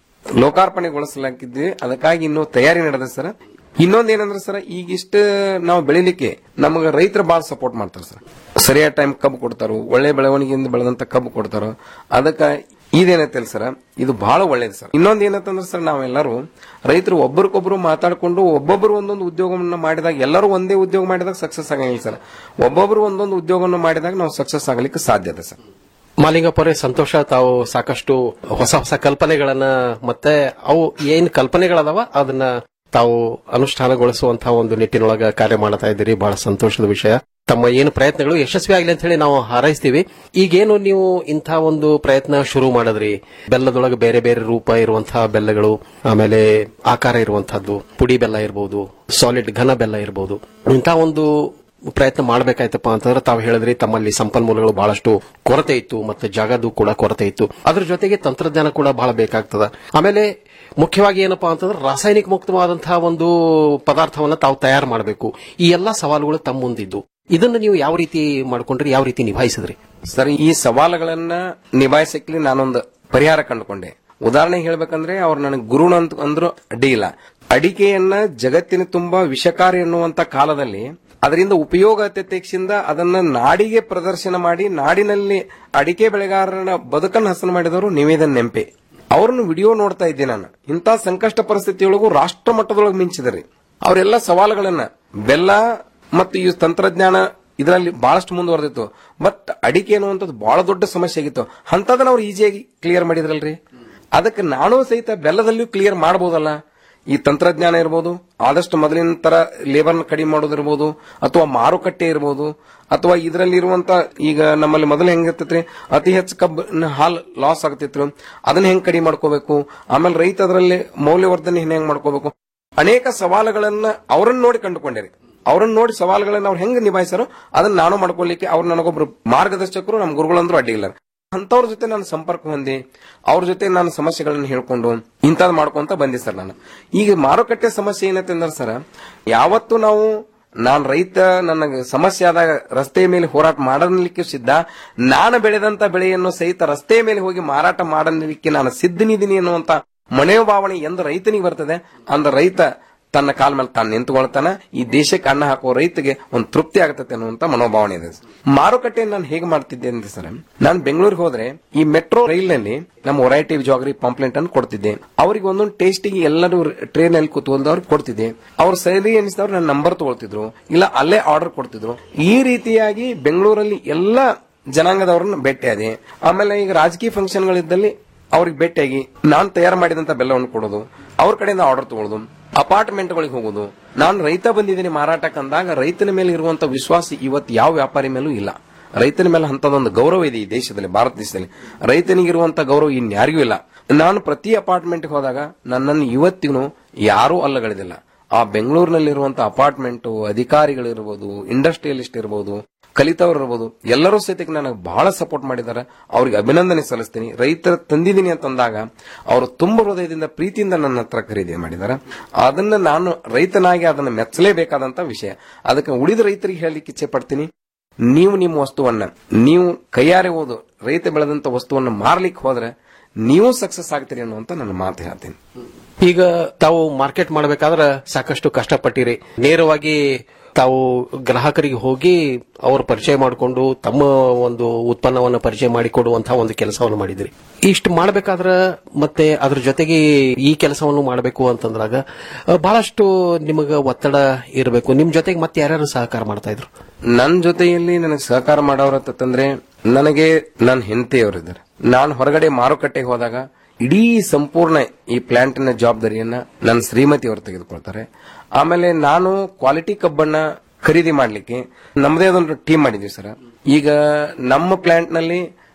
ಲೋಕಾರ್ಪಣೆಗೊಳಿಸಲಾಗಿದ್ವಿ ಅದಕ್ಕಾಗಿ ಇನ್ನೂ ತಯಾರಿ ನಡೆದ ಸರ್ ಇನ್ನೊಂದೇನಂದ್ರೆ ಸರ್ ಈಗಿಷ್ಟ ನಾವು ಬೆಳಿಲಿಕ್ಕೆ ನಮಗೆ ರೈತರು ಬಹಳ ಸಪೋರ್ಟ್ ಮಾಡ್ತಾರೆ ಸರ್ ಸರಿಯಾದ ಟೈಮ್ ಕಬ್ಬು ಕೊಡ್ತಾರೋ ಒಳ್ಳೆ ಬೆಳವಣಿಗೆಯಿಂದ ಬೆಳೆದಂತ ಕಬ್ಬು ಕೊಡ್ತಾರೋ ಅದಕ್ಕೆ ಇದೇನೈತಲ್ಲ ಸರ್ ಇದು ಬಹಳ ಒಳ್ಳೇದು ಸರ್ ಇನ್ನೊಂದ್ ಏನಂತಂದ್ರೆ ಸರ್ ನಾವೆಲ್ಲರೂ ರೈತರು ಒಬ್ಬರಿಗೊಬ್ರು ಮಾತಾಡ್ಕೊಂಡು ಒಬ್ಬೊಬ್ರು ಒಂದೊಂದು ಉದ್ಯೋಗವನ್ನ ಮಾಡಿದಾಗ ಎಲ್ಲರೂ ಒಂದೇ ಉದ್ಯೋಗ ಮಾಡಿದಾಗ ಸಕ್ಸಸ್ ಆಗಂಗಿಲ್ಲ ಸರ್ ಒಬ್ಬೊಬ್ರು ಒಂದೊಂದು ಉದ್ಯೋಗವನ್ನು ಮಾಡಿದಾಗ ನಾವು ಸಕ್ಸಸ್ ಆಗಲಿಕ್ಕೆ ಸಾಧ್ಯತೆ ಸರ್ ಮಾಲಿಂಗಪ್ಪರೇ ಸಂತೋಷ ತಾವು ಸಾಕಷ್ಟು ಹೊಸ ಹೊಸ ಕಲ್ಪನೆಗಳನ್ನ ಮತ್ತೆ ಅವು ಏನ್ ಕಲ್ಪನೆಗಳದಾವ ಅದನ್ನ ತಾವು ಅನುಷ್ಠಾನಗೊಳಿಸುವಂತಹ ಒಂದು ನಿಟ್ಟಿನೊಳಗ ಕಾರ್ಯ ಮಾಡ್ತಾ ಇದ್ದೀರಿ ಬಹಳ ಸಂತೋಷದ ವಿಷಯ ತಮ್ಮ ಏನು ಪ್ರಯತ್ನಗಳು ಯಶಸ್ವಿ ಆಗಲಿ ಅಂತ ಹೇಳಿ ನಾವು ಹಾರೈಸ್ತೀವಿ ಈಗೇನು ನೀವು ಇಂಥ ಒಂದು ಪ್ರಯತ್ನ ಶುರು ಮಾಡಿದ್ರಿ ಬೆಲ್ಲದೊಳಗೆ ಬೇರೆ ಬೇರೆ ರೂಪ ಇರುವಂತಹ ಬೆಲ್ಲಗಳು ಆಮೇಲೆ ಆಕಾರ ಇರುವಂತಹದ್ದು ಪುಡಿ ಬೆಲ್ಲ ಇರಬಹುದು ಸಾಲಿಡ್ ಘನ ಬೆಲ್ಲ ಇರಬಹುದು ಇಂಥ ಒಂದು ಪ್ರಯತ್ನ ಮಾಡಬೇಕಾಯ್ತಪ್ಪ ಅಂತಂದ್ರೆ ತಾವು ಹೇಳಿದ್ರಿ ತಮ್ಮಲ್ಲಿ ಸಂಪನ್ಮೂಲಗಳು ಬಹಳಷ್ಟು ಕೊರತೆ ಇತ್ತು ಮತ್ತೆ ಜಾಗದ್ದು ಕೂಡ ಕೊರತೆ ಇತ್ತು ಅದ್ರ ಜೊತೆಗೆ ತಂತ್ರಜ್ಞಾನ ಕೂಡ ಬಹಳ ಬೇಕಾಗ್ತದ ಆಮೇಲೆ ಮುಖ್ಯವಾಗಿ ಏನಪ್ಪಾ ಅಂತಂದ್ರೆ ರಾಸಾಯನಿಕ ಮುಕ್ತವಾದಂತಹ ಒಂದು ಪದಾರ್ಥವನ್ನ ತಾವು ತಯಾರು ಮಾಡಬೇಕು ಈ ಎಲ್ಲಾ ಸವಾಲುಗಳು ತಮ್ಮ ಮುಂದಿದ್ದು ಇದನ್ನ ನೀವು ಯಾವ ರೀತಿ ಮಾಡ್ಕೊಂಡ್ರಿ ಯಾವ ರೀತಿ ನಿಭಾಯಿಸಿದ್ರಿ ಸರ್ ಈ ಸವಾಲುಗಳನ್ನ ನಿಭಾಯಿಸಕ್ಕೆ ನಾನೊಂದು ಪರಿಹಾರ ಕಂಡುಕೊಂಡೆ ಉದಾಹರಣೆ ಹೇಳ್ಬೇಕಂದ್ರೆ ಅವ್ರು ನನಗೆ ಗುರು ಅಂತ ಅಂದ್ರು ಅಡ್ಡಿ ಇಲ್ಲ ಅಡಿಕೆಯನ್ನ ಜಗತ್ತಿನ ತುಂಬಾ ವಿಷಕಾರಿ ಎನ್ನುವಂತ ಕಾಲದಲ್ಲಿ ಅದರಿಂದ ಉಪಯೋಗತೆಕ್ಷಿಂದ ಅದನ್ನ ನಾಡಿಗೆ ಪ್ರದರ್ಶನ ಮಾಡಿ ನಾಡಿನಲ್ಲಿ ಅಡಿಕೆ ಬೆಳೆಗಾರರ ಬದುಕನ್ನು ಹಸನು ಮಾಡಿದವರು ನಿವೇದನ್ ನೆಂಪೆ ಅವ್ರನ್ನ ವಿಡಿಯೋ ನೋಡ್ತಾ ಇದ್ದೆ ನಾನು ಇಂಥ ಸಂಕಷ್ಟ ಪರಿಸ್ಥಿತಿಯೊಳಗೂ ರಾಷ್ಟ್ರ ಮಟ್ಟದೊಳಗೆ ಮಿಂಚಿದ್ರಿ ಅವರೆಲ್ಲ ಸವಾಲುಗಳನ್ನ ಬೆಲ್ಲ ಮತ್ತು ಈ ತಂತ್ರಜ್ಞಾನ ಇದರಲ್ಲಿ ಬಹಳಷ್ಟು ಮುಂದುವರೆದಿತ್ತು ಬಟ್ ಅಡಿಕೆ ಅನ್ನುವಂಥದ್ದು ಬಹಳ ದೊಡ್ಡ ಸಮಸ್ಯೆ ಆಗಿತ್ತು ಅಂತದನ್ನ ಅವ್ರು ಈಸಿಯಾಗಿ ಕ್ಲಿಯರ್ ಮಾಡಿದ್ರಲ್ರಿ ಅದಕ್ಕೆ ನಾನು ಸಹಿತ ಬೆಲ್ಲದಲ್ಲಿಯೂ ಕ್ಲಿಯರ್ ಮಾಡಬಹುದಲ್ಲ ಈ ತಂತ್ರಜ್ಞಾನ ಇರ್ಬೋದು ಆದಷ್ಟು ಮೊದಲಿನ ತರ ಲೇಬರ್ನ ಕಡಿಮೆ ಮಾಡೋದಿರ್ಬೋದು ಅಥವಾ ಮಾರುಕಟ್ಟೆ ಇರ್ಬೋದು ಅಥವಾ ಇದರಲ್ಲಿ ಇರುವಂತ ಈಗ ನಮ್ಮಲ್ಲಿ ಮೊದಲು ಹೆಂಗಿರ್ತೈತ್ರಿ ಅತಿ ಹೆಚ್ಚು ಕಬ್ಬು ಹಾಲ್ ಲಾಸ್ ಆಗ್ತಿತ್ತು ಅದನ್ನ ಹೆಂಗ್ ಕಡಿಮೆ ಮಾಡ್ಕೋಬೇಕು ಆಮೇಲೆ ರೈತ ಅದರಲ್ಲಿ ಮೌಲ್ಯವರ್ಧನೆ ಹೆಂಗ್ ಮಾಡ್ಕೋಬೇಕು ಅನೇಕ ಸವಾಲುಗಳನ್ನ ಅವರನ್ನ ನೋಡಿ ಕಂಡುಕೊಂಡಿರಿ ಅವ್ರನ್ನ ನೋಡಿ ಸವಾಲುಗಳನ್ನ ಅವ್ರು ಹೆಂಗ್ ನಿಭಾಯಿಸಾರೋ ಅದನ್ನ ನಾನು ಮಾಡ್ಕೊಳ್ಳಿಕ್ಕೆ ಅವ್ರು ನನಗೊಬ್ರು ಮಾರ್ಗದರ್ಶಕರು ನಮ್ಮ ಗುರುಗಳಂದ್ರು ಅಡ್ಡಿಲ್ಲ ಅಂತವ್ರ ಜೊತೆ ನಾನು ಸಂಪರ್ಕ ಹೊಂದಿ ಅವ್ರ ಜೊತೆ ನಾನು ಸಮಸ್ಯೆಗಳನ್ನ ಹೇಳ್ಕೊಂಡು ಇಂಥದ್ ಮಾಡ್ಕೊಂತ ಬಂದೆ ಸರ್ ನಾನು ಈಗ ಮಾರುಕಟ್ಟೆ ಸಮಸ್ಯೆ ಏನೈತೆ ಅಂದ್ರೆ ಸರ್ ಯಾವತ್ತು ನಾವು ನಾನ್ ರೈತ ನನಗೆ ಸಮಸ್ಯೆ ಆದಾಗ ರಸ್ತೆ ಮೇಲೆ ಹೋರಾಟ ಮಾಡಲಿಕ್ಕೆ ಸಿದ್ಧ ನಾನು ಬೆಳೆದಂತ ಬೆಳೆಯನ್ನು ಸಹಿತ ರಸ್ತೆ ಮೇಲೆ ಹೋಗಿ ಮಾರಾಟ ಮಾಡಲಿಕ್ಕೆ ನಾನು ಸಿದ್ಧನಿದ್ದೀನಿ ಅನ್ನುವಂತ ಮನೋಭಾವನೆ ಎಂದು ರೈತನಿಗೆ ಬರ್ತದೆ ಅಂದ ರೈತ ತನ್ನ ಕಾಲ ಮೇಲೆ ತಾನು ನಿಂತ್ಕೊಳ್ತಾನ ಈ ದೇಶಕ್ಕೆ ಅನ್ನ ಹಾಕುವ ರೈತಗೆ ಒಂದು ತೃಪ್ತಿ ಆಗತ್ತೆ ಅನ್ನುವಂತ ಮನೋಭಾವನೆ ಇದೆ ಮಾರುಕಟ್ಟೆಯನ್ನು ನಾನು ಹೇಗೆ ಮಾಡ್ತಿದ್ದೆ ಅಂದ್ರೆ ಸರ್ ನಾನು ಬೆಂಗಳೂರಿಗೆ ಹೋದ್ರೆ ಈ ಮೆಟ್ರೋ ರೈಲ್ನಲ್ಲಿ ನಮ್ಮ ಹೊರೈಟಿ ಜಾಗರಿ ಪಾಂಪ್ಲೆಂಟ್ ಅನ್ನು ಕೊಡ್ತಿದ್ದೆ ಅವ್ರಿಗೆ ಒಂದೊಂದು ಟೇಸ್ಟಿಗೆ ಎಲ್ಲರೂ ಟ್ರೈನ್ ಅಲ್ಲಿ ಕೂತ್ಕೊಂಡವ್ರಿಗೆ ಕೊಡ್ತಿದ್ದೆ ಅವ್ರು ಸರಿ ಅನಿಸಿದವ್ರು ನನ್ನ ನಂಬರ್ ತಗೊಳ್ತಿದ್ರು ಇಲ್ಲ ಅಲ್ಲೇ ಆರ್ಡರ್ ಕೊಡ್ತಿದ್ರು ಈ ರೀತಿಯಾಗಿ ಬೆಂಗಳೂರಲ್ಲಿ ಎಲ್ಲ ಜನಾಂಗದವ್ರನ್ನ ಭೇಟಿಯಾದೆ ಆಮೇಲೆ ಈಗ ರಾಜಕೀಯ ಫಂಕ್ಷನ್ಗಳಿದ್ದಲ್ಲಿ ಅವ್ರಿಗೆ ಭೇಟಿಯಾಗಿ ನಾನು ತಯಾರು ಮಾಡಿದಂತ ಬೆಲ್ಲವನ್ನು ಕೊಡೋದು ಅವ್ರ ಕಡೆಯಿಂದ ಆರ್ಡರ್ ತಗೊಳ್ಳೋದು ಅಪಾರ್ಟ್ಮೆಂಟ್ಗಳಿಗೆ ಹೋಗೋದು ನಾನು ರೈತ ಬಂದಿದ್ದೀನಿ ಮಾರಾಟಕ್ಕೆ ಅಂದಾಗ ರೈತನ ಮೇಲೆ ಇರುವಂತ ವಿಶ್ವಾಸ ಇವತ್ತು ಯಾವ ವ್ಯಾಪಾರಿ ಮೇಲೂ ಇಲ್ಲ ರೈತನ ಮೇಲೆ ಅಂತದೊಂದು ಗೌರವ ಇದೆ ಈ ದೇಶದಲ್ಲಿ ಭಾರತ ದೇಶದಲ್ಲಿ ರೈತನಿಗಿರುವಂತ ಗೌರವ ಇನ್ಯಾರಿಗೂ ಇಲ್ಲ ನಾನು ಪ್ರತಿ ಅಪಾರ್ಟ್ಮೆಂಟ್ಗೆ ಹೋದಾಗ ನನ್ನನ್ನು ಇವತ್ತಿಗೂ ಯಾರೂ ಅಲ್ಲಗಳಿದಿಲ್ಲ ಆ ಬೆಂಗಳೂರಿನಲ್ಲಿರುವಂತ ಅಪಾರ್ಟ್ಮೆಂಟ್ ಅಧಿಕಾರಿಗಳಿರ್ಬೋದು ಇಂಡಸ್ಟ್ರಿಯಲಿಸ್ಟ್ ಇರ್ಬೋದು ಕಲಿತವ್ರು ಇರ್ಬೋದು ಎಲ್ಲರೂ ಸಹಿತ ನನಗೆ ಬಹಳ ಸಪೋರ್ಟ್ ಮಾಡಿದ್ದಾರೆ ಅವ್ರಿಗೆ ಅಭಿನಂದನೆ ಸಲ್ಲಿಸ್ತೀನಿ ರೈತರ ತಂದಿದ್ದೀನಿ ಅಂತಂದಾಗ ಅವರು ತುಂಬ ಹೃದಯದಿಂದ ಪ್ರೀತಿಯಿಂದ ನನ್ನ ಹತ್ರ ಖರೀದಿ ಮಾಡಿದ್ದಾರೆ ಅದನ್ನ ನಾನು ರೈತನಾಗಿ ಅದನ್ನು ಮೆಚ್ಚಲೇಬೇಕಾದಂತ ವಿಷಯ ಅದಕ್ಕೆ ಉಳಿದ ರೈತರಿಗೆ ಹೇಳಲಿಕ್ಕೆ ಇಚ್ಛೆ ಪಡ್ತೀನಿ ನೀವು ನಿಮ್ಮ ವಸ್ತುವನ್ನ ನೀವು ಕೈಯಾರೆ ಓದು ರೈತ ಬೆಳೆದಂತ ವಸ್ತುವನ್ನ ಮಾರ್ಲಿಕ್ಕೆ ಹೋದ್ರೆ ನೀವು ಸಕ್ಸಸ್ ಆಗ್ತೀರಿ ಅನ್ನುವಂತ ನನ್ನ ಮಾತು ಹೇಳ್ತೀನಿ ಈಗ ತಾವು ಮಾರ್ಕೆಟ್ ಮಾಡಬೇಕಾದ್ರೆ ಸಾಕಷ್ಟು ಕಷ್ಟಪಟ್ಟಿರಿ ನೇರವಾಗಿ ತಾವು ಗ್ರಾಹಕರಿಗೆ ಹೋಗಿ ಅವ್ರ ಪರಿಚಯ ಮಾಡಿಕೊಂಡು ತಮ್ಮ ಒಂದು ಉತ್ಪನ್ನವನ್ನು ಪರಿಚಯ ಮಾಡಿಕೊಡುವಂತಹ ಒಂದು ಕೆಲಸವನ್ನು ಮಾಡಿದ್ರಿ ಇಷ್ಟು ಮಾಡಬೇಕಾದ್ರ ಮತ್ತೆ ಅದ್ರ ಜೊತೆಗೆ ಈ ಕೆಲಸವನ್ನು ಮಾಡಬೇಕು ಅಂತಂದ್ರಾಗ ಅಹ್, ಬಹಳಷ್ಟು ನಿಮಗ ಒತ್ತಡ ಇರಬೇಕು ನಿಮ್ ಜೊತೆಗೆ ಮತ್ತೆ ಯಾರ್ಯಾರು ಸಹಕಾರ ಮಾಡ್ತಾ ಇದ್ರು ನನ್ನ ಜೊತೆಯಲ್ಲಿ ನನಗೆ ಸಹಕಾರ ಮಾಡೋರು ಅಂತಂದ್ರೆ ನನಗೆ ನನ್ನ ಹೆಂಡತಿಯವರಿದ್ದಾರೆ ನಾನು ಹೊರಗಡೆ ಮಾರುಕಟ್ಟೆಗೆ ಹೋದಾಗ ಇಡೀ ಸಂಪೂರ್ಣ ಈ ಪ್ಲಾಂಟಿನ ಜವಾಬ್ದಾರಿಯನ್ನ ನನ್ನ ಶ್ರೀಮತಿ ಅವರು ತೆಗೆದುಕೊಳ್ತಾರೆ ಆಮೇಲೆ ನಾನು ಕ್ವಾಲಿಟಿ ಕಬ್ಬನ್ನ ಖರೀದಿ ಮಾಡ್ಲಿಕ್ಕೆ ನಮ್ಮದೇ ಅದೊಂದು ಟೀಮ್ ಮಾಡಿದ್ವಿ ಸರ್ ಈಗ ನಮ್ಮ ಪ್ಲಾಂಟ್ ನಲ್ಲಿ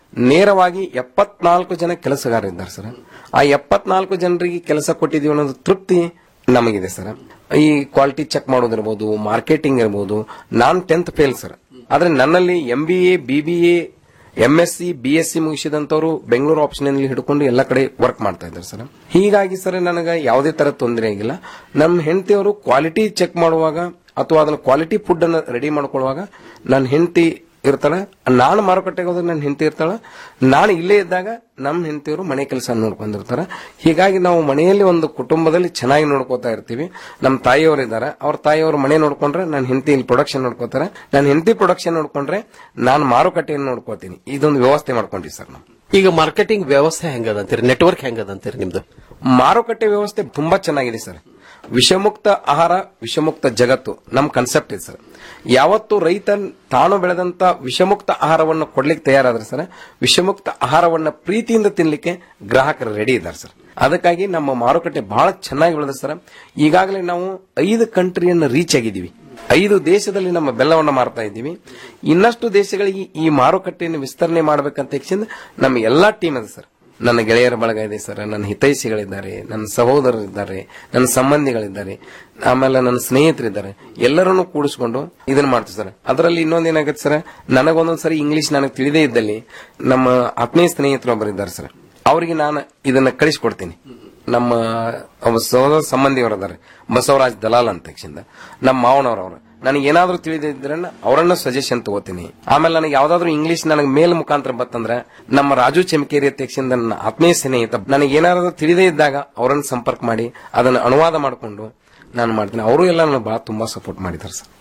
ನೇರವಾಗಿ ಎಪ್ಪತ್ನಾಲ್ಕು ಜನ ಕೆಲಸಗಾರರಿದ್ದಾರೆ ಸರ್ ಆ ಎಪ್ಪತ್ನಾಲ್ಕು ಜನರಿಗೆ ಕೆಲಸ ಕೊಟ್ಟಿದೀವಿ ಅನ್ನೋದು ತೃಪ್ತಿ ನಮಗಿದೆ ಸರ್ ಈ ಕ್ವಾಲಿಟಿ ಚೆಕ್ ಮಾಡೋದಿರ್ಬೋದು ಮಾರ್ಕೆಟಿಂಗ್ ಇರ್ಬೋದು ನಾನ್ ಟೆಂತ್ ಫೇಲ್ ಸರ್ ಆದ್ರೆ ನನ್ನಲ್ಲಿ M B A B B A M S C B S C ಮುಗಿಸಿದಂತವರು ಬೆಂಗಳೂರು ಆಪ್ಷನ್ ಅಲ್ಲಿ ಹಿಡ್ಕೊಂಡು ಎಲ್ಲ ಕಡೆ ವರ್ಕ್ ಮಾಡ್ತಾ ಇದ್ದಾರೆ ಸರ್ ಹೀಗಾಗಿ ಸರ್ ನನಗೆ ಯಾವುದೇ ತರ ತೊಂದರೆ ಆಗಿಲ್ಲ ನಮ್ಮ ಹೆಂಡತಿಯವರು ಕ್ವಾಲಿಟಿ ಚೆಕ್ ಮಾಡುವಾಗ ಅಥವಾ ಅದನ್ನ ಕ್ವಾಲಿಟಿ ಫುಡ್ ಅನ್ನ ರೆಡಿ ಮಾಡ್ಕೊಳ್ಳುವಾಗ ನನ್ನ ಹೆಂಡತಿ ಇರ್ತಾಳೆ ನಾನು ಮಾರುಕಟ್ಟೆಗೆ ಹೋದ್ರೆ ನನ್ನ ಹೆಂಡತಿ ಇರ್ತಾಳೆ ನಾನು ಇಲ್ಲೇ ಇದ್ದಾಗ ನಮ್ಮ ಹೆಂಡತಿಯವರು ಮನೆ ಕೆಲಸ ನೋಡ್ಕೊಂಡಿರ್ತಾರೆ ಹೀಗಾಗಿ ನಾವು ಮನೆಯಲ್ಲಿ ಒಂದು ಕುಟುಂಬದಲ್ಲಿ ಚೆನ್ನಾಗಿ ನೋಡ್ಕೋತಾ ಇರ್ತೀವಿ ನಮ್ಮ ತಾಯಿಯವರು ಇದ್ದಾರೆ ಅವ್ರ ತಾಯಿಯವರು ಮನೆ ನೋಡ್ಕೊಂಡ್ರೆ ನನ್ನ ಹೆಂಡತಿ ಇಲ್ಲಿ ಪ್ರೊಡಕ್ಷನ್ ನೋಡ್ಕೋತಾರೆ ನನ್ನ ಹೆಂಡತಿ ಪ್ರೊಡಕ್ಷನ್ ನೋಡ್ಕೊಂಡ್ರೆ ನಾನು ಮಾರುಕಟ್ಟೆಯನ್ನು ನೋಡ್ಕೋತೀನಿ ಇದೊಂದು ವ್ಯವಸ್ಥೆ ಮಾಡ್ಕೊಂಡ್ವಿ ಸರ್ ನಾವು ಈಗ ಮಾರ್ಕೆಟಿಂಗ್ ವ್ಯವಸ್ಥೆ ಹೆಂಗದಂತೀರಿ ನೆಟ್ವರ್ಕ್ ಹೆಂಗದಂತೀರಿ ನಿಮ್ದು ಮಾರುಕಟ್ಟೆ ವ್ಯವಸ್ಥೆ ತುಂಬಾ ಚೆನ್ನಾಗಿದೆ ಸರ್ ವಿಷಮುಕ್ತ ಆಹಾರ ವಿಷಮುಕ್ತ ಜಗತ್ತು ನಮ್ ಕನ್ಸೆಪ್ಟ್ ಇದೆ ಸರ್ ಯಾವತ್ತು ರೈತ ತಾನು ಬೆಳೆದಂತ ವಿಷಮುಕ್ತ ಆಹಾರವನ್ನು ಕೊಡ್ಲಿಕ್ಕೆ ತಯಾರಾದ್ರೆ ಸರ್ ವಿಷಮುಕ್ತ ಆಹಾರವನ್ನ ಪ್ರೀತಿಯಿಂದ ತಿನ್ಲಿಕ್ಕೆ ಗ್ರಾಹಕರು ರೆಡಿ ಇದ್ದಾರೆ ಸರ್ ಅದಕ್ಕಾಗಿ ನಮ್ಮ ಮಾರುಕಟ್ಟೆ ಬಹಳ ಚೆನ್ನಾಗಿ ಬೆಳೆದ ಸರ್ ಈಗಾಗಲೇ ನಾವು ಐದು ಕಂಟ್ರಿಯನ್ನು ರೀಚ್ ಆಗಿದ್ದೀವಿ ಐದು ದೇಶದಲ್ಲಿ ನಮ್ಮ ಬೆಲ್ಲವನ್ನು ಮಾರ್ತಾ ಇದ್ದೀವಿ ಇನ್ನಷ್ಟು ದೇಶಗಳಿಗೆ ಈ ಮಾರುಕಟ್ಟೆಯನ್ನು ವಿಸ್ತರಣೆ ಮಾಡಬೇಕಂತ ಯಕ್ಷಿಂದ ನಮ್ಮ ಎಲ್ಲಾ ಟೀಮ್ ಇದೆ ಸರ್ ನನ್ನ ಗೆಳೆಯರ ಬಳಗ ಇದೆ ಸರ್ ನನ್ನ ಹಿತೈಷಿಗಳಿದ್ದಾರೆ ನನ್ನ ಸಹೋದರರಿದ್ದಾರೆ ನನ್ನ ಸಂಬಂಧಿಗಳಿದ್ದಾರೆ ಆಮೇಲೆ ನನ್ನ ಸ್ನೇಹಿತರಿದ್ದಾರೆ ಎಲ್ಲರನ್ನು ಕೂಡಿಸ್ಕೊಂಡು ಇದನ್ನ ಮಾಡ್ತೀವಿ ಸರ್ ಅದರಲ್ಲಿ ಇನ್ನೊಂದು ಏನಾಗುತ್ತೆ ಸರ್ ನನಗೊಂದೊಂದು ಸರಿ ಇಂಗ್ಲಿಷ್ ನನಗೆ ತಿಳಿದೇ ಇದ್ದಲ್ಲಿ ನಮ್ಮ ಆತ್ಮೀಯ ಸ್ನೇಹಿತರು ಒಬ್ಬರು ಇದ್ದಾರೆ ಸರ್ ಅವರಿಗೆ ನಾನು ಇದನ್ನ ಕಳಿಸ್ಕೊಡ್ತೀನಿ ನಮ್ಮ ಒಬ್ಬ ಸಹೋದರ ಸಂಬಂಧಿಯವರಿದ್ದಾರೆ ಬಸವರಾಜ್ ದಲಾಲ್ ಅಂತ ಯಕ್ಷಿಂದ ನಮ್ಮ ಮಾವನವರವರು ನನಗೆ ಏನಾದ್ರೂ ತಿಳಿದಿದ್ರೆ ಅವರನ್ನ ಸಜೆಷನ್ ತಗೋತೀನಿ ಆಮೇಲೆ ನನಗೆ ಯಾವ್ದಾದ್ರು ಇಂಗ್ಲಿಷ್ ನನಗೆ ಮೇಲ್ ಮುಖಾಂತರ ಬತ್ತಂದ್ರೆ ನಮ್ಮ ರಾಜು ಚೆಮಕೇರಿ ಅಧ್ಯಕ್ಷದಿಂದ ನನ್ನ ಆತ್ಮೀಯ ಸ್ನೇಹಿತ ನನಗೆ ಏನಾದ್ರೂ ತಿಳಿದೇ ಇದ್ದಾಗ ಅವರನ್ನು ಸಂಪರ್ಕ ಮಾಡಿ ಅದನ್ನು ಅನುವಾದ ಮಾಡಿಕೊಂಡು ನಾನು ಮಾಡ್ತೀನಿ ಅವರು ಎಲ್ಲ ನನಗೆ ಬಹಳ ತುಂಬಾ ಸಪೋರ್ಟ್ ಮಾಡಿದ್ದಾರೆ ಸರ್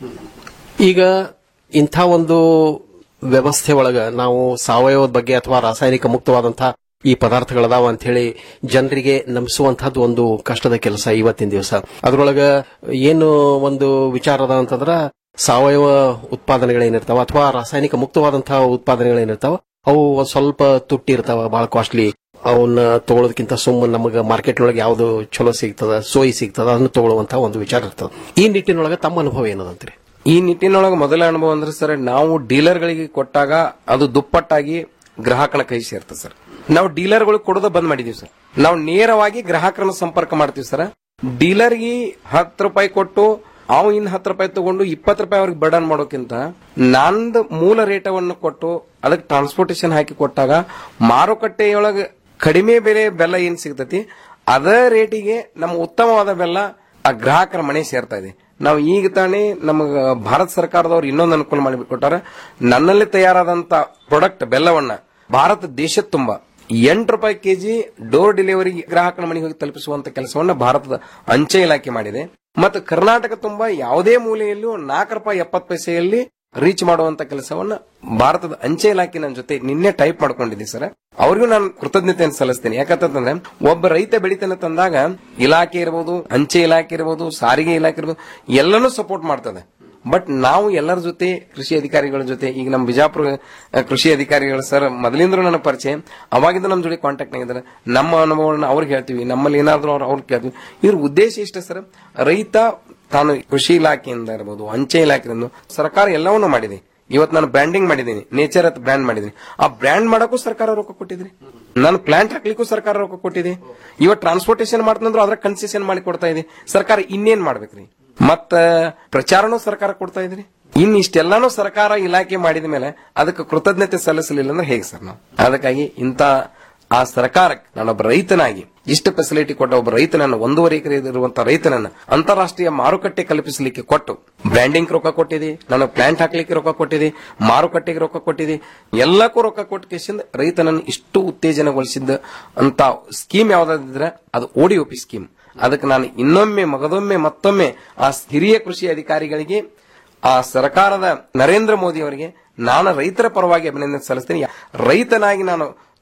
ಈಗ ಇಂಥ ಒಂದು ವ್ಯವಸ್ಥೆ ಒಳಗ ನಾವು ಸಾವಯವದ ಬಗ್ಗೆ ಅಥವಾ ರಾಸಾಯನಿಕ ಮುಕ್ತವಾದಂತಹ ಈ ಪದಾರ್ಥಗಳದಾವ ಅಂತ ಹೇಳಿ ಜನರಿಗೆ ನಂಬಿಸುವಂತಹದ್ದು ಒಂದು ಕಷ್ಟದ ಕೆಲಸ ಇವತ್ತಿನ ದಿವಸ ಅದ್ರೊಳಗ ಏನು ಒಂದು ವಿಚಾರ ಅದ ಅಂತಂದ್ರ ಸಾವಯವ ಉತ್ಪಾದನೆಗಳೇನಿರ್ತಾವ ಅಥವಾ ರಾಸಾಯನಿಕ ಮುಕ್ತವಾದಂತಹ ಉತ್ಪಾದನೆಗಳೇನಿರ್ತಾವ ಅವು ಒಂದ್ ಸ್ವಲ್ಪ ತುಟ್ಟಿರ್ತಾವ ಬಹಳ ಕಾಸ್ಟ್ಲಿ ಅವನ್ನ ತಗೊಳ್ಳೋದಕ್ಕಿಂತ ಸುಮ್ಮನೆ ನಮಗೆ ಮಾರ್ಕೆಟ್ ಒಳಗೆ ಯಾವ್ದು ಚಲೋ ಸಿಗ್ತದ ಸೋಯಿ ಸಿಗ್ತದ ಅದನ್ನು ತಗೊಳ್ಳುವಂತಹ ಒಂದು ವಿಚಾರ ಇರ್ತದ ಈ ನಿಟ್ಟಿನೊಳಗೆ ತಮ್ಮ ಅನುಭವ ಏನದಂತೀರಿ ಈ ನಿಟ್ಟಿನೊಳಗೆ ಮೊದಲ ಅನುಭವ ಅಂದ್ರೆ ಸರ್ ನಾವು ಡೀಲರ್ಗಳಿಗೆ ಕೊಟ್ಟಾಗ ಅದು ದುಪ್ಪಟ್ಟಾಗಿ ಗ್ರಾಹಕನ ಕೈ ಸೇರ್ತದೆ ಸರ್ ನಾವು ಡೀಲರ್ಗಳು ಕೊಡೋದು ಬಂದ್ ಮಾಡಿದೀವಿ ಸರ್ ನಾವು ನೇರವಾಗಿ ಗ್ರಾಹಕರನ್ನ ಸಂಪರ್ಕ ಮಾಡ್ತೀವಿ ಸರ್ ಡೀಲರ್ಗೆ ಹತ್ತು ರೂಪಾಯಿ ಕೊಟ್ಟು ಅವ್ ಇನ್ ಹತ್ತು ರೂಪಾಯಿ ತಗೊಂಡು ಇಪ್ಪತ್ತು ರೂಪಾಯಿ ಅವ್ರಿಗೆ ಬರ್ಡನ್ ಮಾಡೋಕ್ಕಿಂತ ನಂದು ಮೂಲ ರೇಟವನ್ನು ಕೊಟ್ಟು ಅದಕ್ಕೆ ಟ್ರಾನ್ಸ್ಪೋರ್ಟೇಷನ್ ಹಾಕಿ ಕೊಟ್ಟಾಗ ಮಾರುಕಟ್ಟೆಯೊಳಗೆ ಕಡಿಮೆ ಬೆಲೆ ಬೆಲ್ಲ ಏನ್ ಸಿಗ್ತತಿ ಅದೇ ರೇಟಿಗೆ ನಮ್ಮ ಉತ್ತಮವಾದ ಬೆಲ್ಲ ಆ ಗ್ರಾಹಕರ ಮನೆ ಸೇರ್ತಾ ಇದೆ ನಾವು ಈಗ ತಾನೇ ನಮಗ ಭಾರತ ಸರ್ಕಾರದವ್ರು ಇನ್ನೊಂದು ಅನುಕೂಲ ಮಾಡಿಕೊಟ್ಟಾರ ನನ್ನಲ್ಲಿ ತಯಾರಾದಂತ ಪ್ರಾಡಕ್ಟ್ ಬೆಲ್ಲವನ್ನ ಭಾರತ ದೇಶದ ತುಂಬ ಎಂಟು ರೂಪಾಯಿ ಕೆಜಿ ಡೋರ್ ಡೆಲಿವರಿ ಗ್ರಾಹಕನ ಮನೆಗೆ ಹೋಗಿ ತಲುಪಿಸುವಂತ ಕೆಲಸವನ್ನ ಭಾರತದ ಅಂಚೆ ಇಲಾಖೆ ಮಾಡಿದೆ ಮತ್ತು ಕರ್ನಾಟಕ ತುಂಬ ಯಾವುದೇ ಮೂಲೆಯಲ್ಲೂ ನಾಲ್ಕು ರೂಪಾಯಿ ಎಪ್ಪತ್ತು ಪೈಸೆಯಲ್ಲಿ ರೀಚ್ ಮಾಡುವಂತ ಕೆಲಸವನ್ನ ಭಾರತದ ಅಂಚೆ ಇಲಾಖೆ ನನ್ನ ಜೊತೆ ನಿನ್ನೆ ಟೈಪ್ ಮಾಡ್ಕೊಂಡಿದ್ದೆ ಸರ್ ಅವ್ರಿಗೂ ನಾನು ಕೃತಜ್ಞತೆಯನ್ನು ಸಲ್ಲಿಸ್ತೀನಿ ಯಾಕಂತಂದ್ರೆ ಒಬ್ಬ ರೈತ ಬೆಳಿತಾನೆ ತಂದಾಗ ಇಲಾಖೆ ಇರಬಹುದು ಅಂಚೆ ಇಲಾಖೆ ಇರಬಹುದು ಸಾರಿಗೆ ಇಲಾಖೆ ಇರಬಹುದು ಎಲ್ಲನೂ ಸಪೋರ್ಟ್ ಮಾಡ್ತದೆ ಬಟ್ ನಾವು ಎಲ್ಲರ ಜೊತೆ ಕೃಷಿ ಅಧಿಕಾರಿಗಳ ಜೊತೆ ಈಗ ನಮ್ಮ ಬಿಜಾಪುರ ಅಹ್, ಕೃಷಿ ಅಧಿಕಾರಿಗಳು ಸರ್ ಮೊದಲಿಂದ್ರೂ ನನ್ನ ಪರಿಚಯ ಅವಾಗಿಂದ ನಮ್ಮ ಜೊತೆ ಕಾಂಟ್ಯಾಕ್ಟ್ ಆಗಿದ್ದಾರೆ ನಮ್ಮ ಅನುಭವಗಳನ್ನ ಅವ್ರಿಗೆ ಹೇಳ್ತೀವಿ ನಮ್ಮಲ್ಲಿ ಏನಾದ್ರೂ ಅವ್ರು ಅವ್ರಿಗೆ ಕೇಳ್ತೀವಿ ಇದ್ರ ಉದ್ದೇಶ ಇಷ್ಟ ಸರ್ ರೈತ ತಾನು ಕೃಷಿ ಇಲಾಖೆಯಿಂದ ಇರಬಹುದು ಅಂಚೆ ಇಲಾಖೆಯಿಂದ ಸರ್ಕಾರ ಎಲ್ಲವನ್ನೂ ಮಾಡಿದೆ ಇವತ್ತು ನಾನು ಬ್ರ್ಯಾಂಡಿಂಗ್ ಮಾಡಿದ್ದೀನಿ ನೇಚರ್ ಅಂತ ಬ್ರ್ಯಾಂಡ್ ಮಾಡಿದ್ದೀನಿ ಆ ಬ್ರ್ಯಾಂಡ್ ಮಾಡಕ್ಕೂ ಸರ್ಕಾರ ರೊಕ್ಕ ಕೊಟ್ಟಿದ್ರಿ ನಾನು ಪ್ಲಾಂಟ್ ಹಾಕ್ಲಿಕ್ಕೂ ಸರ್ಕಾರ ರೊಕ್ಕ ಕೊಟ್ಟಿದೆ ಇವತ್ತು ಟ್ರಾನ್ಸ್ಪೋರ್ಟೇಷನ್ ಮಾಡ್ತಂದ್ರು ಅದ್ರ ಕನ್ಸೆಷನ್ ಮಾಡಿ ಕೊಡ್ತಾ ಇದೆ ಸರ್ಕಾರ ಇನ್ನೇನ್ ಮಾಡ್ಬೇಕ್ರಿ ಮತ್ತ ಪ್ರಚಾರನೂ ಸರ್ಕಾರ ಕೊಡ್ತಾ ಇದ್ರಿ ಇನ್ ಇಷ್ಟೆಲ್ಲಾನು ಸರ್ಕಾರ ಇಲಾಖೆ ಮಾಡಿದ ಮೇಲೆ ಅದಕ್ಕೆ ಕೃತಜ್ಞತೆ ಸಲ್ಲಿಸಲಿಲ್ಲ ಅಂದ್ರೆ ಹೇಗೆ ಸರ್ ನಾವು ಅದಕ್ಕಾಗಿ ಇಂತ ಆ ಸರ್ಕಾರಕ್ಕೆ ನಾನೊಬ್ಬ ರೈತನಾಗಿ ಇಷ್ಟು ಫೆಸಿಲಿಟಿ ಕೊಟ್ಟ ಒಬ್ಬ ರೈತನನ್ನು ಒಂದೂವರೆ ಎಕರೆ ಇರುವಂತಹ ರೈತನನ್ನ ಅಂತಾರಾಷ್ಟ್ರೀಯ ಮಾರುಕಟ್ಟೆ ಕಲ್ಪಿಸಲಿಕ್ಕೆ ಕೊಟ್ಟು ಬ್ರ್ಯಾಂಡಿಂಗ್ ರೊಕ್ಕ ಕೊಟ್ಟಿದೆ ನಾನು ಪ್ಲಾಂಟ್ ಹಾಕ್ಲಿಕ್ಕೆ ರೊಕ್ಕ ಕೊಟ್ಟಿದೆ ಮಾರುಕಟ್ಟೆಗೆ ರೊಕ್ಕ ಕೊಟ್ಟಿದೆ ಎಲ್ಲಕ್ಕೂ ರೊಕ್ಕ ಕೊಟ್ಟ ಕೇಸಿಂದ ರೈತನನ್ನು ಇಷ್ಟು ಉತ್ತೇಜನಗೊಳಿಸಿದ್ದ ಅಂತ ಸ್ಕೀಮ್ ಯಾವ್ದಾದ್ರೆ ಅದು ಓಡಿಒಪಿ ಸ್ಕೀಮ್ ಅದಕ್ಕೆ ನಾನು ಇನ್ನೊಮ್ಮೆ ಮಗದೊಮ್ಮೆ ಮತ್ತೊಮ್ಮೆ ಆ ಹಿರಿಯ ಕೃಷಿ ಅಧಿಕಾರಿಗಳಿಗೆ ಆ ಸರ್ಕಾರದ ನರೇಂದ್ರ ಮೋದಿ ಅವರಿಗೆ ನಾನು ರೈತರ ಪರವಾಗಿ ಅಭಿನಂದನೆ ಸಲ್ಲಿಸ್ತೀನಿ ರೈತನಾಗಿ ನಾನು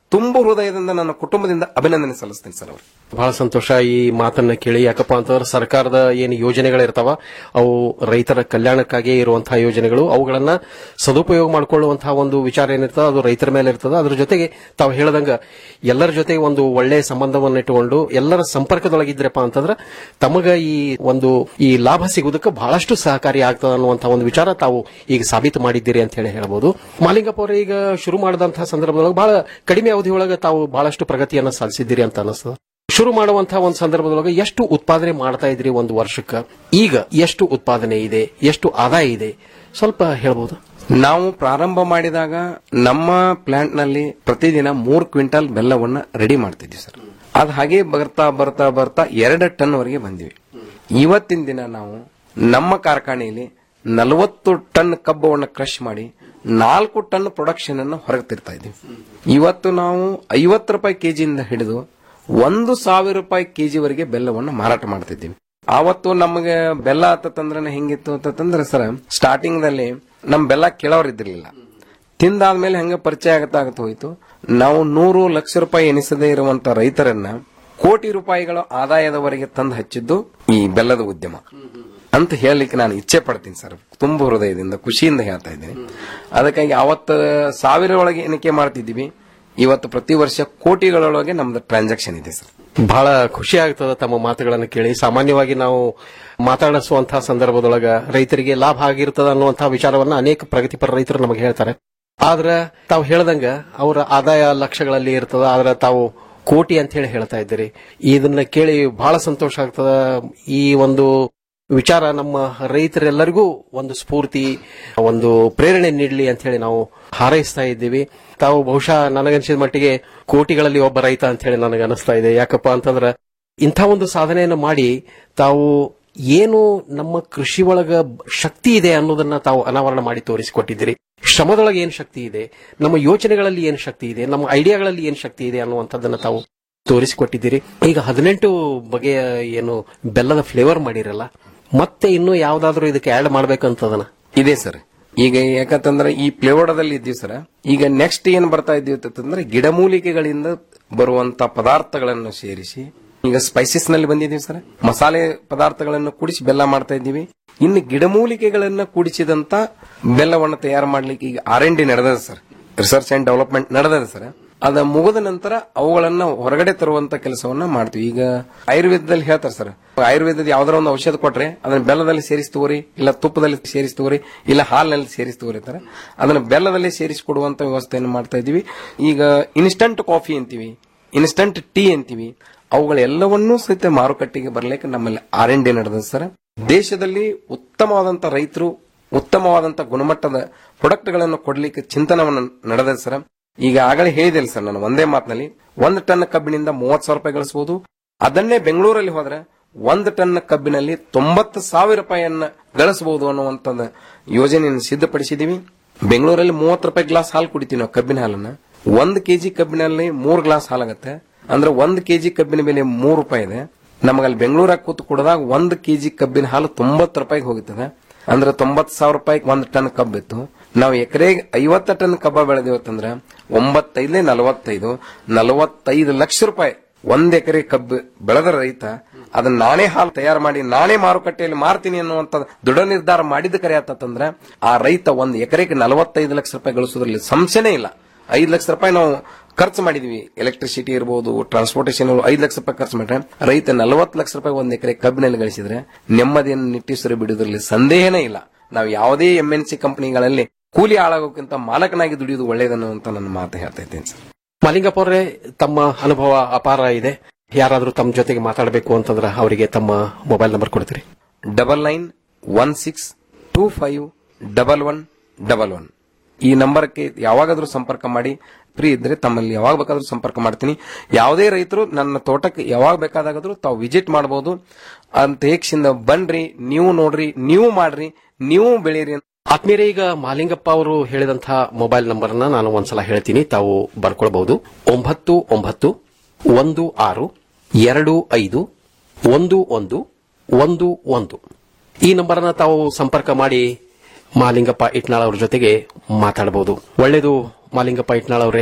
ತುಂಬ ಹೃದಯದಿಂದ ನನ್ನ ಕುಟುಂಬದಿಂದ ಅಭಿನಂದನೆ ಸಲ್ಲಿಸ್ತೀನಿ ಸರ್ ಅವ್ರಿಗೆ ಬಹಳ ಸಂತೋಷ ಈ ಮಾತನ್ನ ಕೇಳಿ ಯಾಕಪ್ಪ ಅಂತಂದ್ರೆ ಸರ್ಕಾರದ ಏನು ಯೋಜನೆಗಳಿರ್ತಾವ ಅವು ರೈತರ ಕಲ್ಯಾಣಕ್ಕಾಗಿಯೇ ಇರುವಂತಹ ಯೋಜನೆಗಳು ಅವುಗಳನ್ನ ಸದುಪಯೋಗ ಮಾಡಿಕೊಳ್ಳುವಂತಹ ಒಂದು ವಿಚಾರ ಏನಿರ್ತದೆ ಅದು ರೈತರ ಮೇಲೆ ಇರ್ತದೆ ಅದ್ರ ಜೊತೆಗೆ ತಾವು ಹೇಳದಂಗ ಎಲ್ಲರ ಜೊತೆಗೆ ಒಂದು ಒಳ್ಳೆಯ ಸಂಬಂಧವನ್ನು ಇಟ್ಟುಕೊಂಡು ಎಲ್ಲರ ಸಂಪರ್ಕದೊಳಗಿದ್ರಪ್ಪ ಅಂತಂದ್ರೆ ತಮಗ ಈ ಒಂದು ಈ ಲಾಭ ಸಿಗುವುದಕ್ಕೆ ಬಹಳಷ್ಟು ಸಹಕಾರಿ ಆಗ್ತದೆ ಅನ್ನುವಂತಹ ಒಂದು ವಿಚಾರ ತಾವು ಈಗ ಸಾಬೀತು ಮಾಡಿದ್ದೀರಿ ಅಂತ ಹೇಳಿ ಹೇಳಬಹುದು ಮಾಲಿಂಗಪ್ಪ ಅವರೇ ಈಗ ಶುರು ಮಾಡಿದಂತಹ ಸಂದರ್ಭದೊಳಗೆ ಬಹಳ ಕಡಿಮೆ ಅವಧಿಯೊಳಗೆ ತಾವು ಬಹಳಷ್ಟು ಪ್ರಗತಿಯನ್ನ ಸಾಧಿಸಿದ್ದೀರಿ ಅಂತ ಅನಿಸ್ತದೆ ಶುರು ಮಾಡುವಂತಹ ಒಂದು ಸಂದರ್ಭದೊಳಗೆ ಎಷ್ಟು ಉತ್ಪಾದನೆ ಮಾಡ್ತಾ ಇದ್ರಿ ಒಂದು ವರ್ಷಕ್ಕೆ ಈಗ ಎಷ್ಟು ಉತ್ಪಾದನೆ ಇದೆ ಎಷ್ಟು ಆದಾಯ ಇದೆ ಸ್ವಲ್ಪ ಹೇಳ್ಬೋದು ನಾವು ಪ್ರಾರಂಭ ಮಾಡಿದಾಗ ನಮ್ಮ ಪ್ಲಾಂಟ್ ನಲ್ಲಿ ಪ್ರತಿದಿನ ಮೂರು ಕ್ವಿಂಟಲ್ ಬೆಲ್ಲವನ್ನ ರೆಡಿ ಮಾಡ್ತಿದ್ವಿ ಸರ್ ಅದು ಹಾಗೆ ಬರ್ತಾ ಬರ್ತಾ ಬರ್ತಾ ಎರಡು ಟನ್ ವರೆಗೆ ಬಂದಿವಿ ಇವತ್ತಿನ ದಿನ ನಾವು ನಮ್ಮ ಕಾರ್ಖಾನೆಯಲ್ಲಿ ನಲವತ್ತು ಟನ್ ಕಬ್ಬವನ್ನು ಕ್ರಶ್ ಮಾಡಿ ನಾಲ್ಕು ಟನ್ ಪ್ರೊಡಕ್ಷನ್ ಅನ್ನು ಹೊರಗೆ ತಿರ್ತಾ ಇದ್ದೀವಿ ಇವತ್ತು ನಾವು ಐವತ್ತು ರೂಪಾಯಿ ಕೆಜಿಯಿಂದ ಹಿಡಿದು ಒಂದು ಸಾವಿರ ರೂಪಾಯಿ ಕೆಜಿವರೆಗೆ ಬೆಲ್ಲವನ್ನು ಮಾರಾಟ ಮಾಡ್ತಿದ್ದೀವಿ ಆವತ್ತು ನಮಗೆ ಬೆಲ್ಲ ಆತಂದ್ರೆ ಹೆಂಗಿತ್ತು ಅಂತಂದ್ರೆ ಸರ್ ಸ್ಟಾರ್ಟಿಂಗ್ ದಲ್ಲಿ ನಮ್ ಬೆಲ್ಲ ಕೇಳೋರ್ ಇದ್ದಿರ್ಲಿಲ್ಲ ತಿಂದಾದ್ಮೇಲೆ ಹಂಗ ಪರಿಚಯ ಆಗತ್ತಾ ಆಗತ್ತ ಹೋಯ್ತು ನಾವು ನೂರು ಲಕ್ಷ ರೂಪಾಯಿ ಎನಿಸದೇ ಇರುವಂತ ರೈತರನ್ನ ಕೋಟಿ ರೂಪಾಯಿಗಳ ಆದಾಯದವರೆಗೆ ತಂದು ಹಚ್ಚಿದ್ದು ಈ ಬೆಲ್ಲದ ಉದ್ಯಮ ಅಂತ ಹೇಳಲಿಕ್ಕೆ ನಾನು ಇಚ್ಛೆ ಪಡ್ತೀನಿ ಸರ್ ತುಂಬ ಹೃದಯದಿಂದ ಖುಷಿಯಿಂದ ಹೇಳ್ತಾ ಇದ್ದೀನಿ ಅದಕ್ಕಾಗಿ ಅವತ್ತು ಸಾವಿರ ಒಳಗೆ ಎಣಿಕೆ ಮಾಡ್ತಿದ್ದೀವಿ ಇವತ್ತು ಪ್ರತಿ ವರ್ಷ ಕೋಟಿಗಳೊಳಗೆ ನಮ್ದು ಟ್ರಾನ್ಸಾಕ್ಷನ್ ಇದೆ ಸರ್ ಬಹಳ ಖುಷಿ ಆಗ್ತದೆ ತಮ್ಮ ಮಾತುಗಳನ್ನು ಕೇಳಿ ಸಾಮಾನ್ಯವಾಗಿ ನಾವು ಮಾತಾಡಿಸುವಂತಹ ಸಂದರ್ಭದೊಳಗ ರೈತರಿಗೆ ಲಾಭ ಆಗಿರ್ತದ ಅನ್ನುವಂತಹ ವಿಚಾರವನ್ನ ಅನೇಕ ಪ್ರಗತಿಪರ ರೈತರು ನಮಗೆ ಹೇಳ್ತಾರೆ ಆದ್ರೆ ತಾವು ಹೇಳ್ದಂಗ ಅವರ ಆದಾಯ ಲಕ್ಷಗಳಲ್ಲಿ ಇರ್ತದ ಆದ್ರೆ ತಾವು ಕೋಟಿ ಅಂತ ಹೇಳಿ ಹೇಳ್ತಾ ಇದ್ದೀರಿ ಇದನ್ನ ಕೇಳಿ ಬಹಳ ಸಂತೋಷ ಆಗ್ತದ ಈ ಒಂದು ವಿಚಾರ ನಮ್ಮ ರೈತರೆಲ್ಲರಿಗೂ ಒಂದು ಸ್ಫೂರ್ತಿ ಒಂದು ಪ್ರೇರಣೆ ನೀಡಲಿ ಅಂತ ಹೇಳಿ ನಾವು ಹಾರೈಸ್ತಾ ಇದ್ದೀವಿ ತಾವು ಬಹುಶಃ ನನಗನ್ಸಿದ ಮಟ್ಟಿಗೆ ಕೋಟಿಗಳಲ್ಲಿ ಒಬ್ಬ ರೈತ ಅಂತ ಹೇಳಿ ನನಗೆ ಅನಿಸ್ತಾ ಇದೆ ಯಾಕಪ್ಪ ಅಂತಂದ್ರೆ ಇಂಥ ಒಂದು ಸಾಧನೆಯನ್ನು ಮಾಡಿ ತಾವು ಏನು ನಮ್ಮ ಕೃಷಿ ಒಳಗ ಶಕ್ತಿ ಇದೆ ಅನ್ನೋದನ್ನ ತಾವು ಅನಾವರಣ ಮಾಡಿ ತೋರಿಸಿಕೊಟ್ಟಿದ್ದೀರಿ ಶ್ರಮದೊಳಗೆ ಏನ್ ಶಕ್ತಿ ಇದೆ ನಮ್ಮ ಯೋಚನೆಗಳಲ್ಲಿ ಏನ್ ಶಕ್ತಿ ಇದೆ ನಮ್ಮ ಐಡಿಯಾಗಳಲ್ಲಿ ಏನ್ ಶಕ್ತಿ ಇದೆ ಅನ್ನುವಂಥದ್ದನ್ನ ತಾವು ತೋರಿಸಿಕೊಟ್ಟಿದ್ದೀರಿ ಈಗ ಹದಿನೆಂಟು ಬಗೆಯ ಏನು ಬೆಲ್ಲದ ಫ್ಲೇವರ್ ಮಾಡಿರಲ್ಲ ಮತ್ತೆ ಇನ್ನೂ ಯಾವ್ದಾದ್ರು ಇದಕ್ಕೆ ಆಡ್ ಮಾಡ್ಬೇಕಂತದನ ಇದೆ ಸರ್ ಈಗ ಯಾಕಂತಂದ್ರೆ ಈ ಪ್ಲೇವಡದಲ್ಲಿ ಇದ್ದೀವಿ ಸರ್ ಈಗ ನೆಕ್ಸ್ಟ್ ಏನ್ ಬರ್ತಾ ಇದ್ದೀವಿ ಅಂತಂದ್ರೆ ಗಿಡಮೂಲಿಕೆಗಳಿಂದ ಬರುವಂತ ಪದಾರ್ಥಗಳನ್ನು ಸೇರಿಸಿ ಈಗ ಸ್ಪೈಸಸ್ ನಲ್ಲಿ ಬಂದಿದ್ದೀವಿ ಸರ್ ಮಸಾಲೆ ಪದಾರ್ಥಗಳನ್ನು ಕೂಡಿಸಿ ಬೆಲ್ಲ ಮಾಡ್ತಾ ಇದ್ದೀವಿ ಇನ್ನು ಗಿಡಮೂಲಿಕೆಗಳನ್ನ ಕೂಡಿಸಿದಂತ ಬೆಲ್ಲವನ್ನು ತಯಾರು ಮಾಡ್ಲಿಕ್ಕೆ ಈಗ ಆರ್ ಎನ್ ಡಿ ನಡೆದದ ಸರ್ ರಿಸರ್ಚ್ ಅಂಡ್ ಡೆವಲಪ್ಮೆಂಟ್ ನಡೆದದ ಸರ್ ಅದ ಮುಗಿದ ನಂತರ ಅವುಗಳನ್ನ ಹೊರಗಡೆ ತರುವಂತ ಕೆಲಸವನ್ನ ಮಾಡ್ತೀವಿ ಈಗ ಆಯುರ್ವೇದದಲ್ಲಿ ಹೇಳ್ತಾರೆ ಸರ್ ಆಯುರ್ವೇದದ ಯಾವ್ದಾರ ಒಂದು ಔಷಧ ಕೊಟ್ರೆ ಅದನ್ನ ಬೆಲ್ಲದಲ್ಲಿ ಸೇರಿಸಿ ತಗೋರಿ ಇಲ್ಲ ತುಪ್ಪದಲ್ಲಿ ಸೇರಿಸಿ ತಗೋರಿ ಇಲ್ಲ ಹಾಲಿನಲ್ಲಿ ಸೇರಿಸಿ ತಗೋರಿ ಅಂತಾರೆ ಅದನ್ನ ಬೆಲ್ಲದಲ್ಲಿ ಸೇರಿಸಿ ಕೊಡುವಂತ ವ್ಯವಸ್ಥೆಯನ್ನು ಮಾಡ್ತಾ ಇದೀವಿ ಈಗ ಇನ್ಸ್ಟಂಟ್ ಕಾಫಿ ಅಂತೀವಿ ಇನ್ಸ್ಟಂಟ್ ಟೀ ಅಂತೀವಿ ಅವುಗಳೆಲ್ಲವನ್ನೂ ಸಹಿತ ಮಾರುಕಟ್ಟೆಗೆ ಬರ್ಲಿಕ್ಕೆ ನಮ್ಮಲ್ಲಿ ಆರ್ ಎನ್ ಡಿ ನಡೆದ ಸರ್ ದೇಶದಲ್ಲಿ ಉತ್ತಮವಾದಂತ ರೈತರು ಉತ್ತಮವಾದಂತ ಗುಣಮಟ್ಟದ ಪ್ರಾಡಕ್ಟ್ಗಳನ್ನು ಕೊಡ್ಲಿಕ್ಕೆ ಚಿಂತನವನ್ನು ನಡೆದ ಸರ್ ಈಗ ಆಗಲೇ ಹೇಳಿದೆ ಸರ್ ನಾನು ಒಂದೇ ಮಾತಿನಲ್ಲಿ ಒಂದು ಟನ್ ಕಬ್ಬಿನಿಂದ ಮೂವತ್ ಸಾವಿರ ರೂಪಾಯಿ ಗಳಿಸಬಹುದು ಅದನ್ನೇ ಬೆಂಗಳೂರಲ್ಲಿ ಹೋದ್ರೆ ಒಂದು ಟನ್ ಕಬ್ಬಿನಲ್ಲಿ ತೊಂಬತ್ತು ಸಾವಿರ ರೂಪಾಯಿಯನ್ನ ಗಳಿಸಬಹುದು ಅನ್ನುವಂತ ಯೋಜನೆಯನ್ನು ಸಿದ್ಧಪಡಿಸಿದೀವಿ ಬೆಂಗಳೂರಲ್ಲಿ ಮೂವತ್ತು ರೂಪಾಯಿ ಗ್ಲಾಸ್ ಹಾಲು ಕುಡಿತೀವಿ ನಾವು ಕಬ್ಬಿನ ಹಾಲನ್ನ ಒಂದು ಕೆಜಿ ಕಬ್ಬಿನಲ್ಲಿ ಮೂರು ಗ್ಲಾಸ್ ಹಾಲಾಗತ್ತೆ ಅಂದ್ರೆ ಒಂದು ಕೆಜಿ ಕಬ್ಬಿನ ಬೆಲೆ ಮೂರು ರೂಪಾಯಿ ಇದೆ ನಮಗಲ್ಲಿ ಬೆಂಗಳೂರಾಗ ಕೂತು ಕುಡಿದಾಗ ಒಂದು ಕೆಜಿ ಕಬ್ಬಿನ ಹಾಲು ತೊಂಬತ್ತು ರೂಪಾಯಿಗೆ ಹೋಗುತ್ತದೆ ಅಂದ್ರೆ ತೊಂಬತ್ತು ಸಾವಿರ ರೂಪಾಯಿ ಒಂದು ಟನ್ ಕಬ್ಬಿತ್ತು ನಾವು ಎಕರೆಗೆ ಐವತ್ತು ಟನ್ ಕಬ್ಬ ಬೆಳೆದಿವತ್ತಂದ್ರೆ ಒಂಬತ್ತೈದಲೇ ನಲವತ್ತೈದು ನಲವತ್ತೈದು ಲಕ್ಷ ರೂಪಾಯಿ ಒಂದ್ ಎಕರೆ ಕಬ್ಬು ಬೆಳೆದ ರೈತ ಅದನ್ನ ನಾನೇ ಹಾಲು ತಯಾರು ಮಾಡಿ ನಾನೇ ಮಾರುಕಟ್ಟೆಯಲ್ಲಿ ಮಾರ್ತೀನಿ ಅನ್ನುವಂತ ದೃಢ ನಿರ್ಧಾರ ಮಾಡಿದ ಕರೆ ಆತಂದ್ರೆ ಆ ರೈತ ಒಂದ್ ಎಕರೆಗೆ ನಲವತ್ತೈದು ಲಕ್ಷ ರೂಪಾಯಿ ಗಳಿಸೋದ್ರಲ್ಲಿ ಸಂಶಯನೇ ಇಲ್ಲ ಐದು ಲಕ್ಷ ರೂಪಾಯಿ ನಾವು ಖರ್ಚು ಮಾಡಿದೀವಿ ಎಲೆಕ್ಟ್ರಿಸಿಟಿ ಇರಬಹುದು ಟ್ರಾನ್ಸ್ಪೋರ್ಟೇಷನ್ ಐದು ಲಕ್ಷ ರೂಪಾಯಿ ಖರ್ಚು ಮಾಡ್ರೆ ರೈತ ನಲವತ್ತು ಲಕ್ಷ ರೂಪಾಯಿ ಒಂದ್ ಎಕರೆ ಕಬ್ಬಿನಲ್ಲಿ ಗಳಿಸಿದ್ರೆ ನೆಮ್ಮದಿಯನ್ನು ನಿಟ್ಟೀಸರು ಬಿಡುವುದರಲ್ಲಿ ಸಂದೇಹನೇ ಇಲ್ಲ ನಾವು ಯಾವುದೇ ಎಂಎನ್ಸಿ ಕಂಪನಿಗಳಲ್ಲಿ ಕೂಲಿ ಆಳಾಗೋಕ್ಕಿಂತ ಮಾಲಕನಾಗಿ ದುಡಿಯುವುದು ಒಳ್ಳೆಯದನ್ನು ಅಂತ ನನ್ನ ಮಾತು ಹೇಳ್ತಾ ಇದ್ದೇನೆ ಸರ್ ಮಾಲಿಂಗಪ್ಪ ಅವರೇ ತಮ್ಮ ಅನುಭವ ಅಪಾರ ಇದೆ ಯಾರಾದ್ರೂ ತಮ್ಮ ಜೊತೆಗೆ ಮಾತಾಡಬೇಕು ಅಂತಂದ್ರೆ ಅವರಿಗೆ ತಮ್ಮ ಮೊಬೈಲ್ ನಂಬರ್ ಕೊಡ್ತೀರಿ double nine one six two five double one double one ಈ ನಂಬರ್ಗೆ ಯಾವಾಗಾದ್ರೂ ಸಂಪರ್ಕ ಮಾಡಿ ಫ್ರೀ ಇದ್ರೆ ತಮ್ಮಲ್ಲಿ ಯಾವಾಗ ಬೇಕಾದ್ರೂ ಸಂಪರ್ಕ ಮಾಡ್ತೀನಿ ಯಾವುದೇ ರೈತರು ನನ್ನ ತೋಟಕ್ಕೆ ಯಾವಾಗ ಬೇಕಾದಾಗಾದ್ರೂ ತಾವು ವಿಸಿಟ್ ಮಾಡಬಹುದು ಅಂತ ಹೇಕ್ಷಿಂದ ಬನ್ರಿ ನೀವು ನೋಡ್ರಿ ನೀವು ಮಾಡ್ರಿ ನೀವು ಬೆಳೀರಿ ಅಂತ ಆತ್ಮೀಯರೇ ಈಗ ಮಾಲಿಂಗಪ್ಪ ಅವರು ಹೇಳಿದಂತಹ ಮೊಬೈಲ್ ನಂಬರ್ನ ನಾನು ಒಂದ್ಸಲ ಹೇಳ್ತೀನಿ ತಾವು ಬರ್ಕೊಳ್ಬಹುದು ಒಂಬತ್ತು ಒಂಬತ್ತು ಒಂದು ಆರು ಎರಡು ಐದು ಒಂದು ಒಂದು ಒಂದು ಒಂದು ಈ ನಂಬರ್ನ ತಾವು ಸಂಪರ್ಕ ಮಾಡಿ ಮಾಲಿಂಗಪ್ಪ ಇಟ್ನಾಳ್ ಅವ್ರ ಜೊತೆಗೆ ಮಾತಾಡಬಹುದು ಒಳ್ಳೆಯದು ಮಾಲಿಂಗಪ್ಪ ಇಟ್ನಾಳ್ ಅವರೇ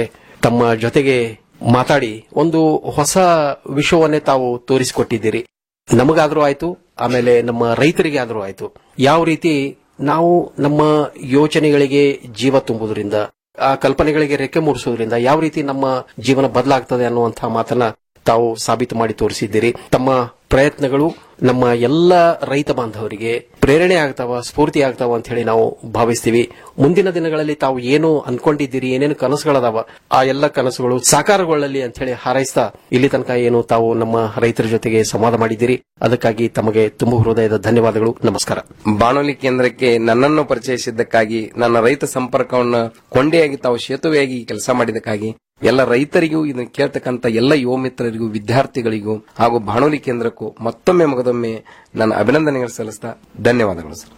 ತಮ್ಮ ಜೊತೆಗೆ ಮಾತಾಡಿ ಒಂದು ಹೊಸ ವಿಷಯವನ್ನೇ ತಾವು ತೋರಿಸಿಕೊಟ್ಟಿದ್ದೀರಿ ನಮಗಾದ್ರೂ ಆಯ್ತು ಆಮೇಲೆ ನಮ್ಮ ರೈತರಿಗೆ ಆದ್ರೂ ಆಯ್ತು ಯಾವ ರೀತಿ ನಾವು ನಮ್ಮ ಯೋಚನೆಗಳಿಗೆ ಜೀವ ತುಂಬುವುದರಿಂದ ಆ ಕಲ್ಪನೆಗಳಿಗೆ ರೆಕ್ಕೆ ಮೂಡಿಸುವುದರಿಂದ ಯಾವ ರೀತಿ ನಮ್ಮ ಜೀವನ ಬದಲಾಗ್ತದೆ ಅನ್ನುವಂತಹ ಮಾತನ್ನ ತಾವು ಸಾಬೀತು ಮಾಡಿ ತೋರಿಸಿದ್ದೀರಿ ತಮ್ಮ ಪ್ರಯತ್ನಗಳು ನಮ್ಮ ಎಲ್ಲ ರೈತ ಬಾಂಧವರಿಗೆ ಪ್ರೇರಣೆ ಆಗ್ತಾವ ಸ್ಫೂರ್ತಿ ಆಗ್ತಾವ ಅಂತ ಹೇಳಿ ನಾವು ಭಾವಿಸ್ತೀವಿ ಮುಂದಿನ ದಿನಗಳಲ್ಲಿ ತಾವು ಏನು ಅನ್ಕೊಂಡಿದ್ದೀರಿ ಏನೇನು ಕನಸುಗಳದಾವ ಆ ಎಲ್ಲ ಕನಸುಗಳು ಸಾಕಾರಗೊಳ್ಳಲಿ ಅಂತ ಹೇಳಿ ಹಾರೈಸ್ತಾ ಇಲ್ಲಿ ತನಕ ಏನು ತಾವು ನಮ್ಮ ರೈತರ ಜೊತೆಗೆ ಸಂವಾದ ಮಾಡಿದ್ದೀರಿ ಅದಕ್ಕಾಗಿ ತಮಗೆ ತುಂಬ ಹೃದಯದ ಧನ್ಯವಾದಗಳು ನಮಸ್ಕಾರ ಬಾನುಲಿ ಕೇಂದ್ರಕ್ಕೆ ನನ್ನನ್ನು ಪರಿಚಯಿಸಿದ್ದಕ್ಕಾಗಿ ನನ್ನ ರೈತ ಸಂಪರ್ಕವನ್ನು ಕೊಂಡಿಯಾಗಿ ತಾವು ಸೇತುವೆಯಾಗಿ ಕೆಲಸ ಮಾಡಿದ್ದಕ್ಕಾಗಿ ಎಲ್ಲ ರೈತರಿಗೂ ಇದನ್ನು ಕೇಳ್ತಕ್ಕಂಥ ಎಲ್ಲ ಯುವ ಮಿತ್ರರಿಗೂ ವಿದ್ಯಾರ್ಥಿಗಳಿಗೂ ಹಾಗೂ ಬಾನುಲಿ ಕೇಂದ್ರಕ್ಕೂ ಮತ್ತೊಮ್ಮೆ ಮಗದೊಮ್ಮೆ ನನ್ನ ಅಭಿನಂದನೆಗಳು ಸಲ್ಲಿಸ್ತಾ ಧನ್ಯವಾದಗಳು ಸರ್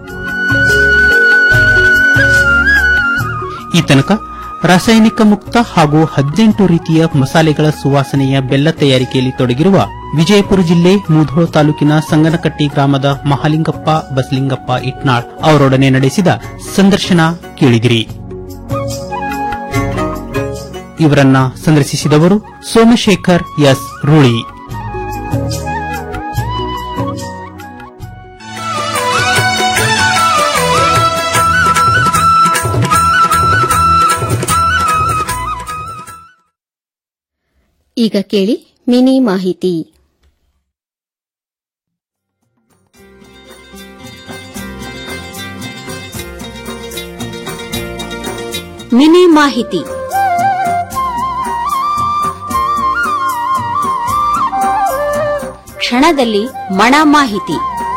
ಈ ತನಕ ರಾಸಾಯನಿಕ ಮುಕ್ತ ಹಾಗೂ ಹದಿನೆಂಟು ರೀತಿಯ ಮಸಾಲೆಗಳ ಸುವಾಸನೆಯ ಬೆಲ್ಲ ತಯಾರಿಕೆಯಲ್ಲಿ ತೊಡಗಿರುವ ವಿಜಯಪುರ ಜಿಲ್ಲೆ ಮೂಧೋಳ ತಾಲೂಕಿನ ಸಂಗನಕಟ್ಟಿ ಗ್ರಾಮದ ಮಹಾಲಿಂಗಪ್ಪ ಬಸಲಿಂಗಪ್ಪ ಇಟ್ನಾಳ್ ಅವರೊಡನೆ ನಡೆಸಿದ ಸಂದರ್ಶನ ಕೇಳಿದಿರಿ ಇವರನ್ನ ಸಂದರ್ಶಿಸಿದವರು ಸೋಮಶೇಖರ್ ಎಸ್ ರೂಳಿ ಈಗ ಕೇಳಿ ಮಿನಿ ಮಾಹಿತಿ ಮಿನಿ ಮಾಹಿತಿ ಕ್ಷಣದಲ್ಲಿ ಮಣ ಮಾಹಿತಿ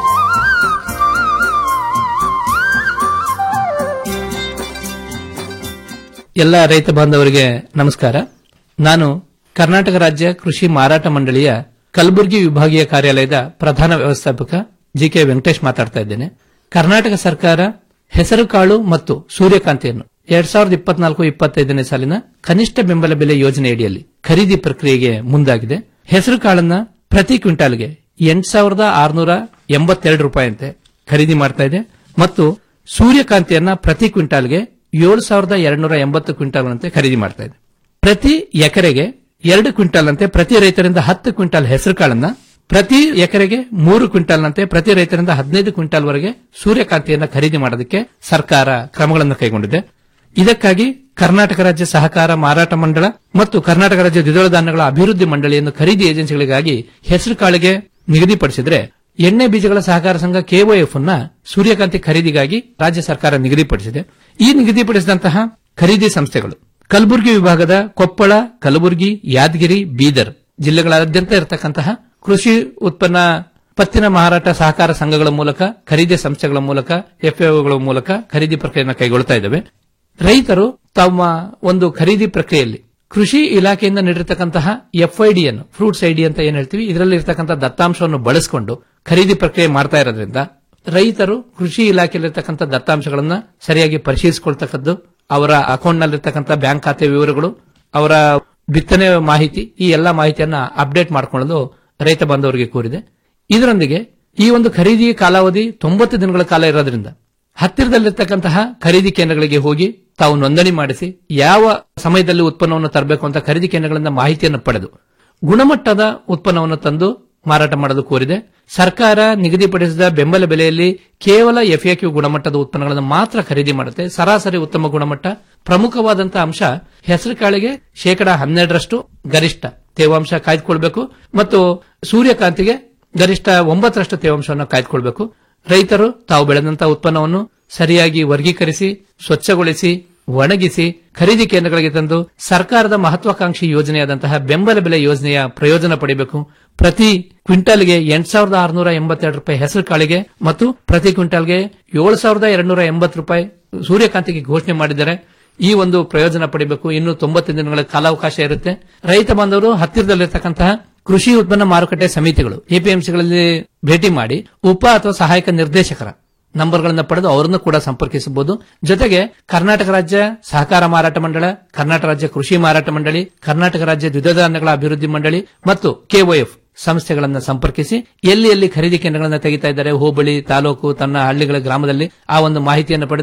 ಎಲ್ಲ ರೈತ ಬಾಂಧವರಿಗೆ ನಮಸ್ಕಾರ ನಾನು ಕರ್ನಾಟಕ ರಾಜ್ಯ ಕೃಷಿ ಮಾರಾಟ ಮಂಡಳಿಯ ಕಲಬುರಗಿ ವಿಭಾಗೀಯ ಕಾರ್ಯಾಲಯದ ಪ್ರಧಾನ ವ್ಯವಸ್ಥಾಪಕ ಜಿ ಕೆ ವೆಂಕಟೇಶ್ ಮಾತಾಡ್ತಾ ಇದ್ದೇನೆ ಕರ್ನಾಟಕ ಸರ್ಕಾರ ಹೆಸರುಕಾಳು ಮತ್ತು ಸೂರ್ಯಕಾಂತಿಯನ್ನು ಎರಡ್ ಸಾವಿರದ ಇಪ್ಪತ್ನಾಲ್ಕು ಇಪ್ಪತ್ತೈದನೇ ಸಾಲಿನ ಕನಿಷ್ಠ ಬೆಂಬಲ ಬೆಲೆ ಯೋಜನೆಯಡಿಯಲ್ಲಿ ಖರೀದಿ ಪ್ರಕ್ರಿಯೆಗೆ ಮುಂದಾಗಿದೆ ಹೆಸರುಕಾಳನ್ನ ಪ್ರತಿ ಕ್ವಿಂಟಾಲ್ಗೆ ಎಂಟು ಸಾವಿರದ ಆರುನೂರ ಎಂಬತ್ತೆರಡು ರೂಪಾಯಿಯಂತೆ ಖರೀದಿ ಮಾಡ್ತಾ ಇದೆ ಮತ್ತು ಸೂರ್ಯಕಾಂತಿಯನ್ನ ಪ್ರತಿ ಕ್ವಿಂಟಾಲ್ಗೆ ಏಳು ಸಾವಿರದ ಎರಡ್ನೂರ ಎಂಬತ್ತು ಕ್ವಿಂಟಾಲ್ನಂತೆ ಖರೀದಿ ಮಾಡ್ತಾ ಇದೆ ಪ್ರತಿ ಎಕರೆಗೆ ಎರಡು ಕ್ವಿಂಟಾಲ್ ಅಂತೆ ಪ್ರತಿ ರೈತರಿಂದ ಹತ್ತು ಕ್ವಿಂಟಾಲ್ ಹೆಸರುಕಾಳನ್ನ ಪ್ರತಿ ಎಕರೆಗೆ ಮೂರು ಕ್ವಿಂಟಾಲ್ನಂತೆ ಪ್ರತಿ ರೈತರಿಂದ ಹದಿನೈದು ಕ್ವಿಂಟಾಲ್ ವರೆಗೆ ಸೂರ್ಯಕಾಂತಿಯನ್ನ ಖರೀದಿ ಮಾಡೋದಕ್ಕೆ ಸರ್ಕಾರ ಕ್ರಮಗಳನ್ನು ಕೈಗೊಂಡಿದೆ ಇದಕ್ಕಾಗಿ ಕರ್ನಾಟಕ ರಾಜ್ಯ ಸಹಕಾರ ಮಾರಾಟ ಮಂಡಳ ಮತ್ತು ಕರ್ನಾಟಕ ರಾಜ್ಯ ದ್ವಿದಳ ಧಾನ್ಯಗಳ ಅಭಿವೃದ್ಧಿ ಮಂಡಳಿಯನ್ನು ಖರೀದಿ ಏಜೆನ್ಸಿಗಳಿಗಾಗಿ ಹೆಸರುಕಾಳಿಗೆ ನಿಗದಿಪಡಿಸಿದ್ರೆ ಎಣ್ಣೆ ಬೀಜಗಳ ಸಹಕಾರ ಸಂಘ ಕೆಒಎಫ್ ಅನ್ನ ಸೂರ್ಯಕಾಂತಿ ಖರೀದಿಗಾಗಿ ರಾಜ್ಯ ಸರ್ಕಾರ ನಿಗದಿಪಡಿಸಿದೆ ಈ ನಿಗದಿಪಡಿಸಿದಂತಹ ಖರೀದಿ ಸಂಸ್ಥೆಗಳು ಕಲಬುರಗಿ ವಿಭಾಗದ ಕೊಪ್ಪಳ ಕಲಬುರಗಿ ಯಾದಗಿರಿ ಬೀದರ್ ಜಿಲ್ಲೆಗಳಾದ್ಯಂತ ಇರತಕ್ಕಂತಹ ಕೃಷಿ ಉತ್ಪನ್ನ ಪತ್ತಿನ ಮಾರಾಟ ಸಹಕಾರ ಸಂಘಗಳ ಮೂಲಕ ಖರೀದಿ ಸಂಸ್ಥೆಗಳ ಮೂಲಕ ಎಫ್ಎಒಗಳ ಮೂಲಕ ಖರೀದಿ ಪ್ರಕ್ರಿಯೆಯನ್ನು ಕೈಗೊಳ್ತಾ ಇದ್ದಾವೆ ರೈತರು ತಮ್ಮ ಒಂದು ಖರೀದಿ ಪ್ರಕ್ರಿಯೆಯಲ್ಲಿ ಕೃಷಿ ಇಲಾಖೆಯಿಂದ ನೀಡಿರತಕ್ಕಂತಹ ಎಫ್ಐಡಿ ಅನ್ನು ಫ್ರೂಟ್ಸ್ ಐಡಿ ಅಂತ ಏನ್ ಹೇಳ್ತೀವಿ ಇದರಲ್ಲಿ ಇರತಕ್ಕಂತಹ ದತ್ತಾಂಶವನ್ನು ಬಳಸಿಕೊಂಡು ಖರೀದಿ ಪ್ರಕ್ರಿಯೆ ಮಾಡ್ತಾ ಇರೋದ್ರಿಂದ ರೈತರು ಕೃಷಿ ಇಲಾಖೆಯಲ್ಲಿರ್ತಕ್ಕಂಥ ದತ್ತಾಂಶಗಳನ್ನ ಸರಿಯಾಗಿ ಪರಿಶೀಲಿಸಿಕೊಳ್ತಕ್ಕದ್ದು ಅವರ ಅಕೌಂಟ್ನಲ್ಲಿರ್ತಕ್ಕಂಥ ಬ್ಯಾಂಕ್ ಖಾತೆ ವಿವರಗಳು ಅವರ ಬಿತ್ತನೆ ಮಾಹಿತಿ ಈ ಎಲ್ಲಾ ಮಾಹಿತಿಯನ್ನ ಅಪ್ಡೇಟ್ ಮಾಡಿಕೊಳ್ಳಲು ರೈತ ಬಾಂಧವರಿಗೆ ಕೋರಿದೆ ಇದರೊಂದಿಗೆ ಈ ಒಂದು ಖರೀದಿ ಕಾಲಾವಧಿ ತೊಂಬತ್ತು ದಿನಗಳ ಕಾಲ ಇರೋದ್ರಿಂದ ಹತ್ತಿರದಲ್ಲಿರ್ತಕ್ಕಂತಹ ಖರೀದಿ ಕೇಂದ್ರಗಳಿಗೆ ಹೋಗಿ ತಾವು ನೋಂದಣಿ ಮಾಡಿಸಿ ಯಾವ ಸಮಯದಲ್ಲಿ ಉತ್ಪನ್ನವನ್ನು ತರಬೇಕು ಅಂತ ಖರೀದಿ ಕೇಂದ್ರಗಳಿಂದ ಮಾಹಿತಿಯನ್ನು ಪಡೆದು ಗುಣಮಟ್ಟದ ಉತ್ಪನ್ನವನ್ನು ತಂದು ಮಾರಾಟ ಮಾಡಲು ಕೋರಿದೆ ಸರ್ಕಾರ ನಿಗದಿಪಡಿಸಿದ ಬೆಂಬಲ ಬೆಲೆಯಲ್ಲಿ ಕೇವಲ ಎಫ್ಎಕ್ಯೂ ಗುಣಮಟ್ಟದ ಉತ್ಪನ್ನಗಳನ್ನು ಮಾತ್ರ ಖರೀದಿ ಮಾಡುತ್ತೆ ಸರಾಸರಿ ಉತ್ತಮ ಗುಣಮಟ್ಟ ಪ್ರಮುಖವಾದಂತಹ ಅಂಶ ಹೆಸರುಕಾಳಿಗೆ ಶೇಕಡಾ ಹನ್ನೆರಡರಷ್ಟು ಗರಿಷ್ಠ ತೇವಾಂಶ ಕಾಯ್ದುಕೊಳ್ಬೇಕು ಮತ್ತು ಸೂರ್ಯಕಾಂತಿಗೆ ಗರಿಷ್ಠ ಒಂಬತ್ತರಷ್ಟು ತೇವಾಂಶವನ್ನು ಕಾಯ್ದುಕೊಳ್ಬೇಕು ರೈತರು ತಾವು ಬೆಳೆದಂತಹ ಉತ್ಪನ್ನವನ್ನು ಸರಿಯಾಗಿ ವರ್ಗೀಕರಿಸಿ ಸ್ವಚ್ಛಗೊಳಿಸಿ ಒಣಗಿಸಿ ಖರೀದಿ ಕೇಂದ್ರಗಳಿಗೆ ತಂದು ಸರ್ಕಾರದ ಮಹತ್ವಾಕಾಂಕ್ಷಿ ಯೋಜನೆಯಾದಂತಹ ಬೆಂಬಲ ಬೆಲೆ ಯೋಜನೆಯ ಪ್ರಯೋಜನ ಪಡೆಯಬೇಕು ಪ್ರತಿ ಕ್ವಿಂಟಾಲ್ಗೆ ಎಂಟು ಸಾವಿರದ ಆರುನೂರ ಎಂಬತ್ತೆರಡು ರೂಪಾಯಿ ಹೆಸರು ಕಾಳಿಗೆ ಮತ್ತು ಪ್ರತಿ ಕ್ವಿಂಟಾಲ್ಗೆ ಏಳು ಸಾವಿರದ ಎರಡ್ನೂರ ಎಂಬತ್ತು ರೂಪಾಯಿ ಸೂರ್ಯಕಾಂತಿಗೆ ಘೋಷಣೆ ಮಾಡಿದ್ದಾರೆ ಈ ಒಂದು ಪ್ರಯೋಜನ ಪಡೆಯಬೇಕು ಇನ್ನು ತೊಂಬತ್ತು ದಿನಗಳ ಕಾಲಾವಕಾಶ ಇರುತ್ತೆ ರೈತ ಬಾಂಧವರು ಹತ್ತಿರದಲ್ಲಿರ್ತಕ್ಕಂತಹ ಕೃಷಿ ಉತ್ಪನ್ನ ಮಾರುಕಟ್ಟೆ ಸಮಿತಿಗಳು ಎಪಿಎಂಸಿಗಳಲ್ಲಿ ಭೇಟಿ ಮಾಡಿ ಉಪ ಅಥವಾ ಸಹಾಯಕ ನಿರ್ದೇಶಕರ ನಂಬರ್ಗಳನ್ನು ಪಡೆದು ಅವರನ್ನು ಕೂಡ ಸಂಪರ್ಕಿಸಬಹುದು ಜೊತೆಗೆ ಕರ್ನಾಟಕ ರಾಜ್ಯ ಸಹಕಾರ ಮಾರಾಟ ಮಂಡಳ ಕರ್ನಾಟಕ ರಾಜ್ಯ ಕೃಷಿ ಮಾರಾಟ ಮಂಡಳಿ ಕರ್ನಾಟಕ ರಾಜ್ಯ ದ್ವಿದಳ ಧಾನ್ಯಗಳ ಅಭಿವೃದ್ಧಿ ಮಂಡಳಿ ಮತ್ತು ಕೆಒಎಫ್ ಸಂಸ್ಥೆಗಳನ್ನು ಸಂಪರ್ಕಿಸಿ ಎಲ್ಲಿ ಎಲ್ಲಿ ಖರೀದಿ ಕೇಂದ್ರಗಳನ್ನು ತೆಗಿತಾ ಇದ್ದಾರೆ ಹೋಬಳಿ ತಾಲೂಕು ತನ್ನ ಹಳ್ಳಿಗಳ ಗ್ರಾಮದಲ್ಲಿ ಆ ಒಂದು ಮಾಹಿತಿಯನ್ನು ಪಡೆದು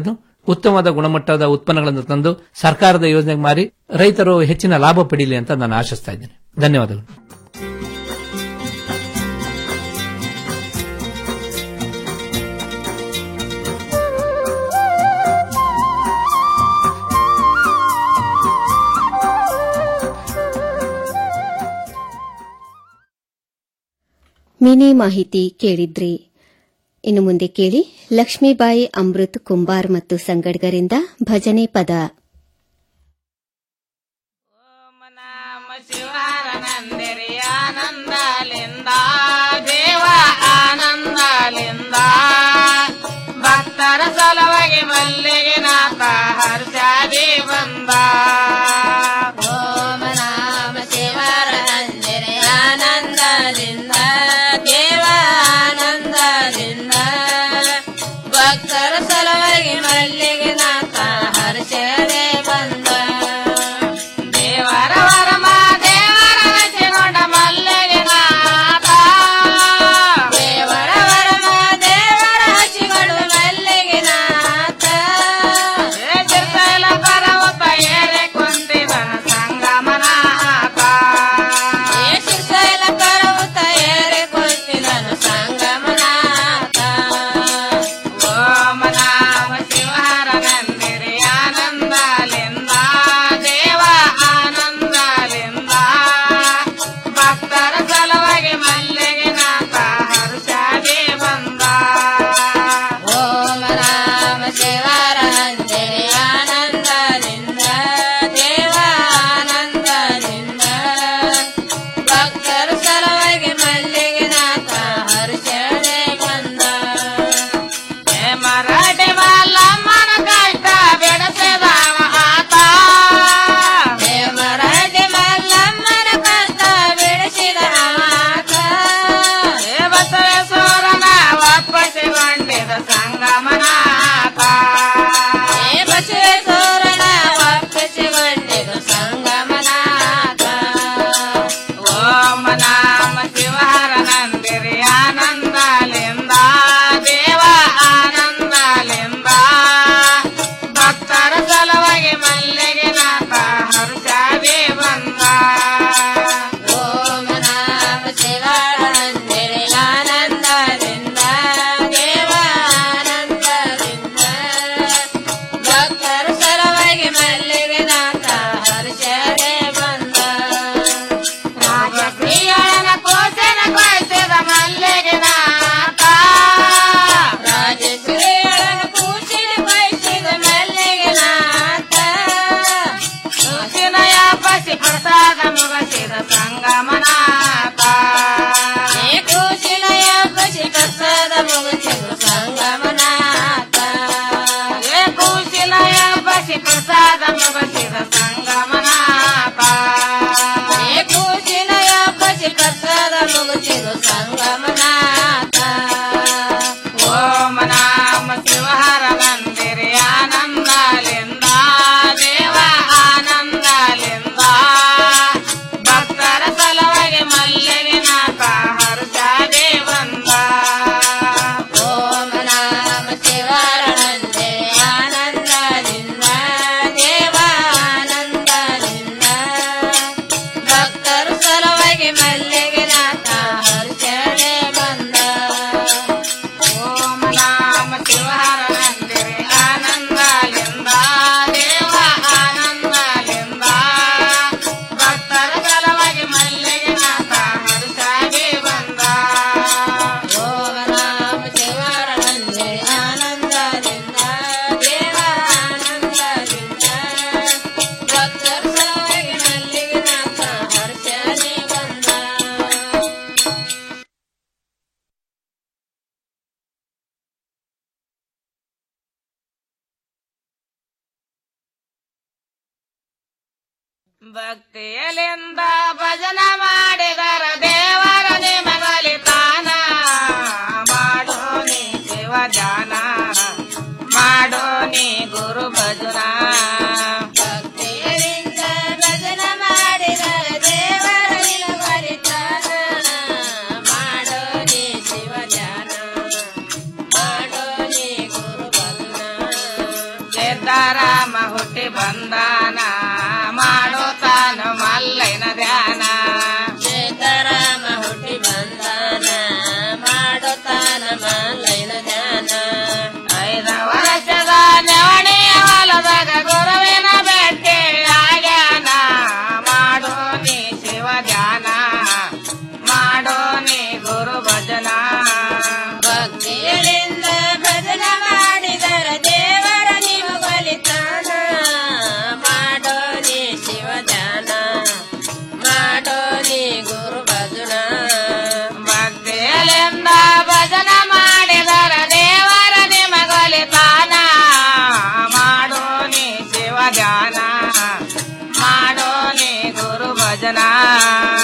ಉತ್ತಮವಾದ ಗುಣಮಟ್ಟದ ಉತ್ಪನ್ನಗಳನ್ನು ತಂದು ಸರ್ಕಾರದ ಯೋಜನೆಗೆ ಮಾರಿ ರೈತರು ಹೆಚ್ಚಿನ ಲಾಭ ಪಡೀಲಿ ಅಂತ ನಾನು ಆಶಿಸ್ತಾ ಇದ್ದೇನೆ ಧನ್ಯವಾದಗಳು ಮಿನಿ ಮಾಹಿತಿ ಕೇಳಿದ್ರಿ ಇನ್ನು ಮುಂದೆ ಕೇಳಿ ಲಕ್ಷ್ಮೀಬಾಯಿ ಅಮೃತ್ ಕುಂಬಾರ್ ಮತ್ತು ಸಂಗಡ್ಗರಿಂದ ಭಜನೆ ಪದ ಆನಂದಲಿಂದ ದೇವ ಆನಂದಲಿಂದ ಭಕ್ತರ ಸಲುವಾಗಿ ಮಲ್ಲಿಗೆ ನಾಥ ಹರ್ಷಾದಿ ಬಂದ ಓಂ ನಾಮ ಶಿವರ ನಂದಿರಿ ಆನಂದಲಿಂದ ದೇವ ಆನಂದಲಿಂದ ಭಕ್ತರ ಸಲುವಾಗಿ ಮಲ್ಲಿಗೆ ನಾಥ ಹರ್ಷದೇ ಬಂದ ದೇವರ ವರಮ ದೇವರ ರಚಿಗೊಂಡ ಮಲ್ಲಿಗೆ ನಾಥ ದೇವರ ವರಮ ದೇವರ ಹಚ್ಚಿಕೊಂಡು ಮಲ್ಲಿಗೆ ನಾಥ ಚಿರ್ತೈಲ ಪರ್ವತ ಏರೆ ಕುಂತಿದನ ಸಂಗಮನಾಥ ಚಿರ್ತೈಲ ಪರ್ವತ ಏರೆ ಕುಂತಿದನ ಸಂಗಮನಾಥ ಓಂ ನಾಮ ಶಿವಹರ ನಂದಿರಿ ಆನಂದಲಿಂದ ದೇವ ಆನಂದಲಿಂದ ಭಕ್ತರ ಸಲುವಾಗಿ ಮಲ್ಲಿಗೆ ನಾಥ ಹರ್ಷಾಗಿ ಬಂದ ಓಂ ರಾಮ ಶಿವರ ನಂದಿರಿ ಆನಂದಲಿಂದ ದೇವ ಆನಂದಲಿಂದ ಭಕ್ತರ ಸಲುವಾಗಿ ಮಲ್ಲಿಗೆ ನಾಥ ಹರ್ಷದೇ ಬಂದ ಹೇ ಮರಾಠಿ ಮಲ್ಲಮ್ಮನ ಕಷ್ಟ ಬಿಡಿಸಿದ ಆತ ಹೇ ಮರಾಠಿ ಮಲ್ಲಮ್ಮನ ಕಷ್ಟ ಬಿಡಿಸಿದ ಆತ ಹೇ ಬಸವೇಶ್ವರನ ವಾಪಸಿಕೊಂಡಿದ ಸಂಗಮನಾಥ ಹೇ ಬಸವೇಶ್ವರನ ವಾಪಸಿಕೊಂಡಿದ ಸಂಗಮನಾಥ ಓಂ ನಾಮ ಶಿವಹರ ನಂದಿರಿ ಆನಂದಲಿಂದ ದೇವ ಆನಂದಲಿಂದ ಭಕ್ತರ ಸಲುವಾಗಿ ಮಲ್ಲಿಗೆ ನಾಥ ಹರ್ಷಾದಿ ಬಂದ ಓಂ ನಾಮ ಶಿವರ ನಂದಿರಿ ಆನಂದಲಿಂದ ದೇವ ಆನಂದಲಿಂದ ಭಕ್ತರ ಸಲುವಾಗಿ ಮಲ್ಲಿಗೆ ನಾಥ ಹರ್ಷದೇ ಬಂದ ರಾಜಶ್ರೀಯನ ಕೋಸನ ಕೊಯ್ಸಿದ ಮಲ್ಲಿಗೆ ನಾಥ ರಾಜಶ್ರೀಯನ ಕೂಸಿನ ಕೊಯ್ಸಿದ ಮಲ್ಲಿಗೆ ನಾಥ ಕೂಸಿನ ಯಾಪಸಿ ಪ್ರಸಾದ ಮುಗಸಿದ ಸಂಗಮನಾಥ ಏ ಕೂಸಿನ ಯಾಪಸಿ ಪ್ರಸಾದ ಮುಗಸಿದ ಸಂಗಮನಾಥ ಏ ಕೂಸಿನ ಯಾಪಸಿ ಪ್ರಸಾದ ಮುಗಸಿದ ಸಂಗಮನಾಥ ಏ ಕೂಸಿನ ಯಾಪಸಿ ಪ್ರಸಾದ ಮುಗಸಿದ ಸಂಗಮನಾಥ ಓಂ ನಾಮ ಶಿವಹರ ನಂದಿರಿ ಆನಂದಲಿಂದ ದೇವ ಆನಂದಲಿಂದ ಭಕ್ತರ ಸಲುವಾಗಿ ಮಲ್ಲಿಗೆ ನಾಥ ಹರ್ಷಾದೇ ಬಂದ ಓಂ ನಾಮ ಶಿವರ ನಂದಿರಿ ಆನಂದಲಿಂದ ದೇವ ಆನಂದಲಿಂದ ಭಕ್ತರ ಸಲುವಾಗಿ ಮಲ್ಲಿಗೆ ನಾಥ ಹರ್ಷದೇ ಬಂದ ಓಂ ನಾಮ ಶಿವಹರ ನಂದಿರಿ ಆನಂದಲಿಂದ ದೇವ ಆನಂದಲಿಂದ ಭಕ್ತರ ಸಲುವಾಗಿ ಮಲ್ಲಿಗೆ ನಾಥ ಹರ್ಷಾಗಿ ಬಂದ ಓಂ ನಾಮ ಶಿವರ ನಂದಿರಿ ಆನಂದಲಿಂದ ದೇವ ಆನಂದಲಿಂದ ಭಕ್ತರ ಸಲುವಾಗಿ ಮಲ್ಲಿಗೆ ನಾಥ ಹರ್ಷಾಗಿ ಬಂದ ಭಕ್ತಿಯಲಿಂದ ಭಜನ ಮಾಡಿದರ ದೇವರ ನಿಮಗಲಿತಾನ ಮಾಡೋ ನೀ ಶಿವಜಾನ ಮಾಡೋ ನೀ ಗುರು ಭಜನ ಭಕ್ತಿಯಲಿಂದ ಭಜನ ಮಾಡಿದರ ದೇವರ ನಿಮಗಲಿತಾನ ಮಾಡೋ ನೀ ಶಿವಜಾನ ಮಾಡೋ ನೀ ಗುರು ಭಜನ ಭಜನಾ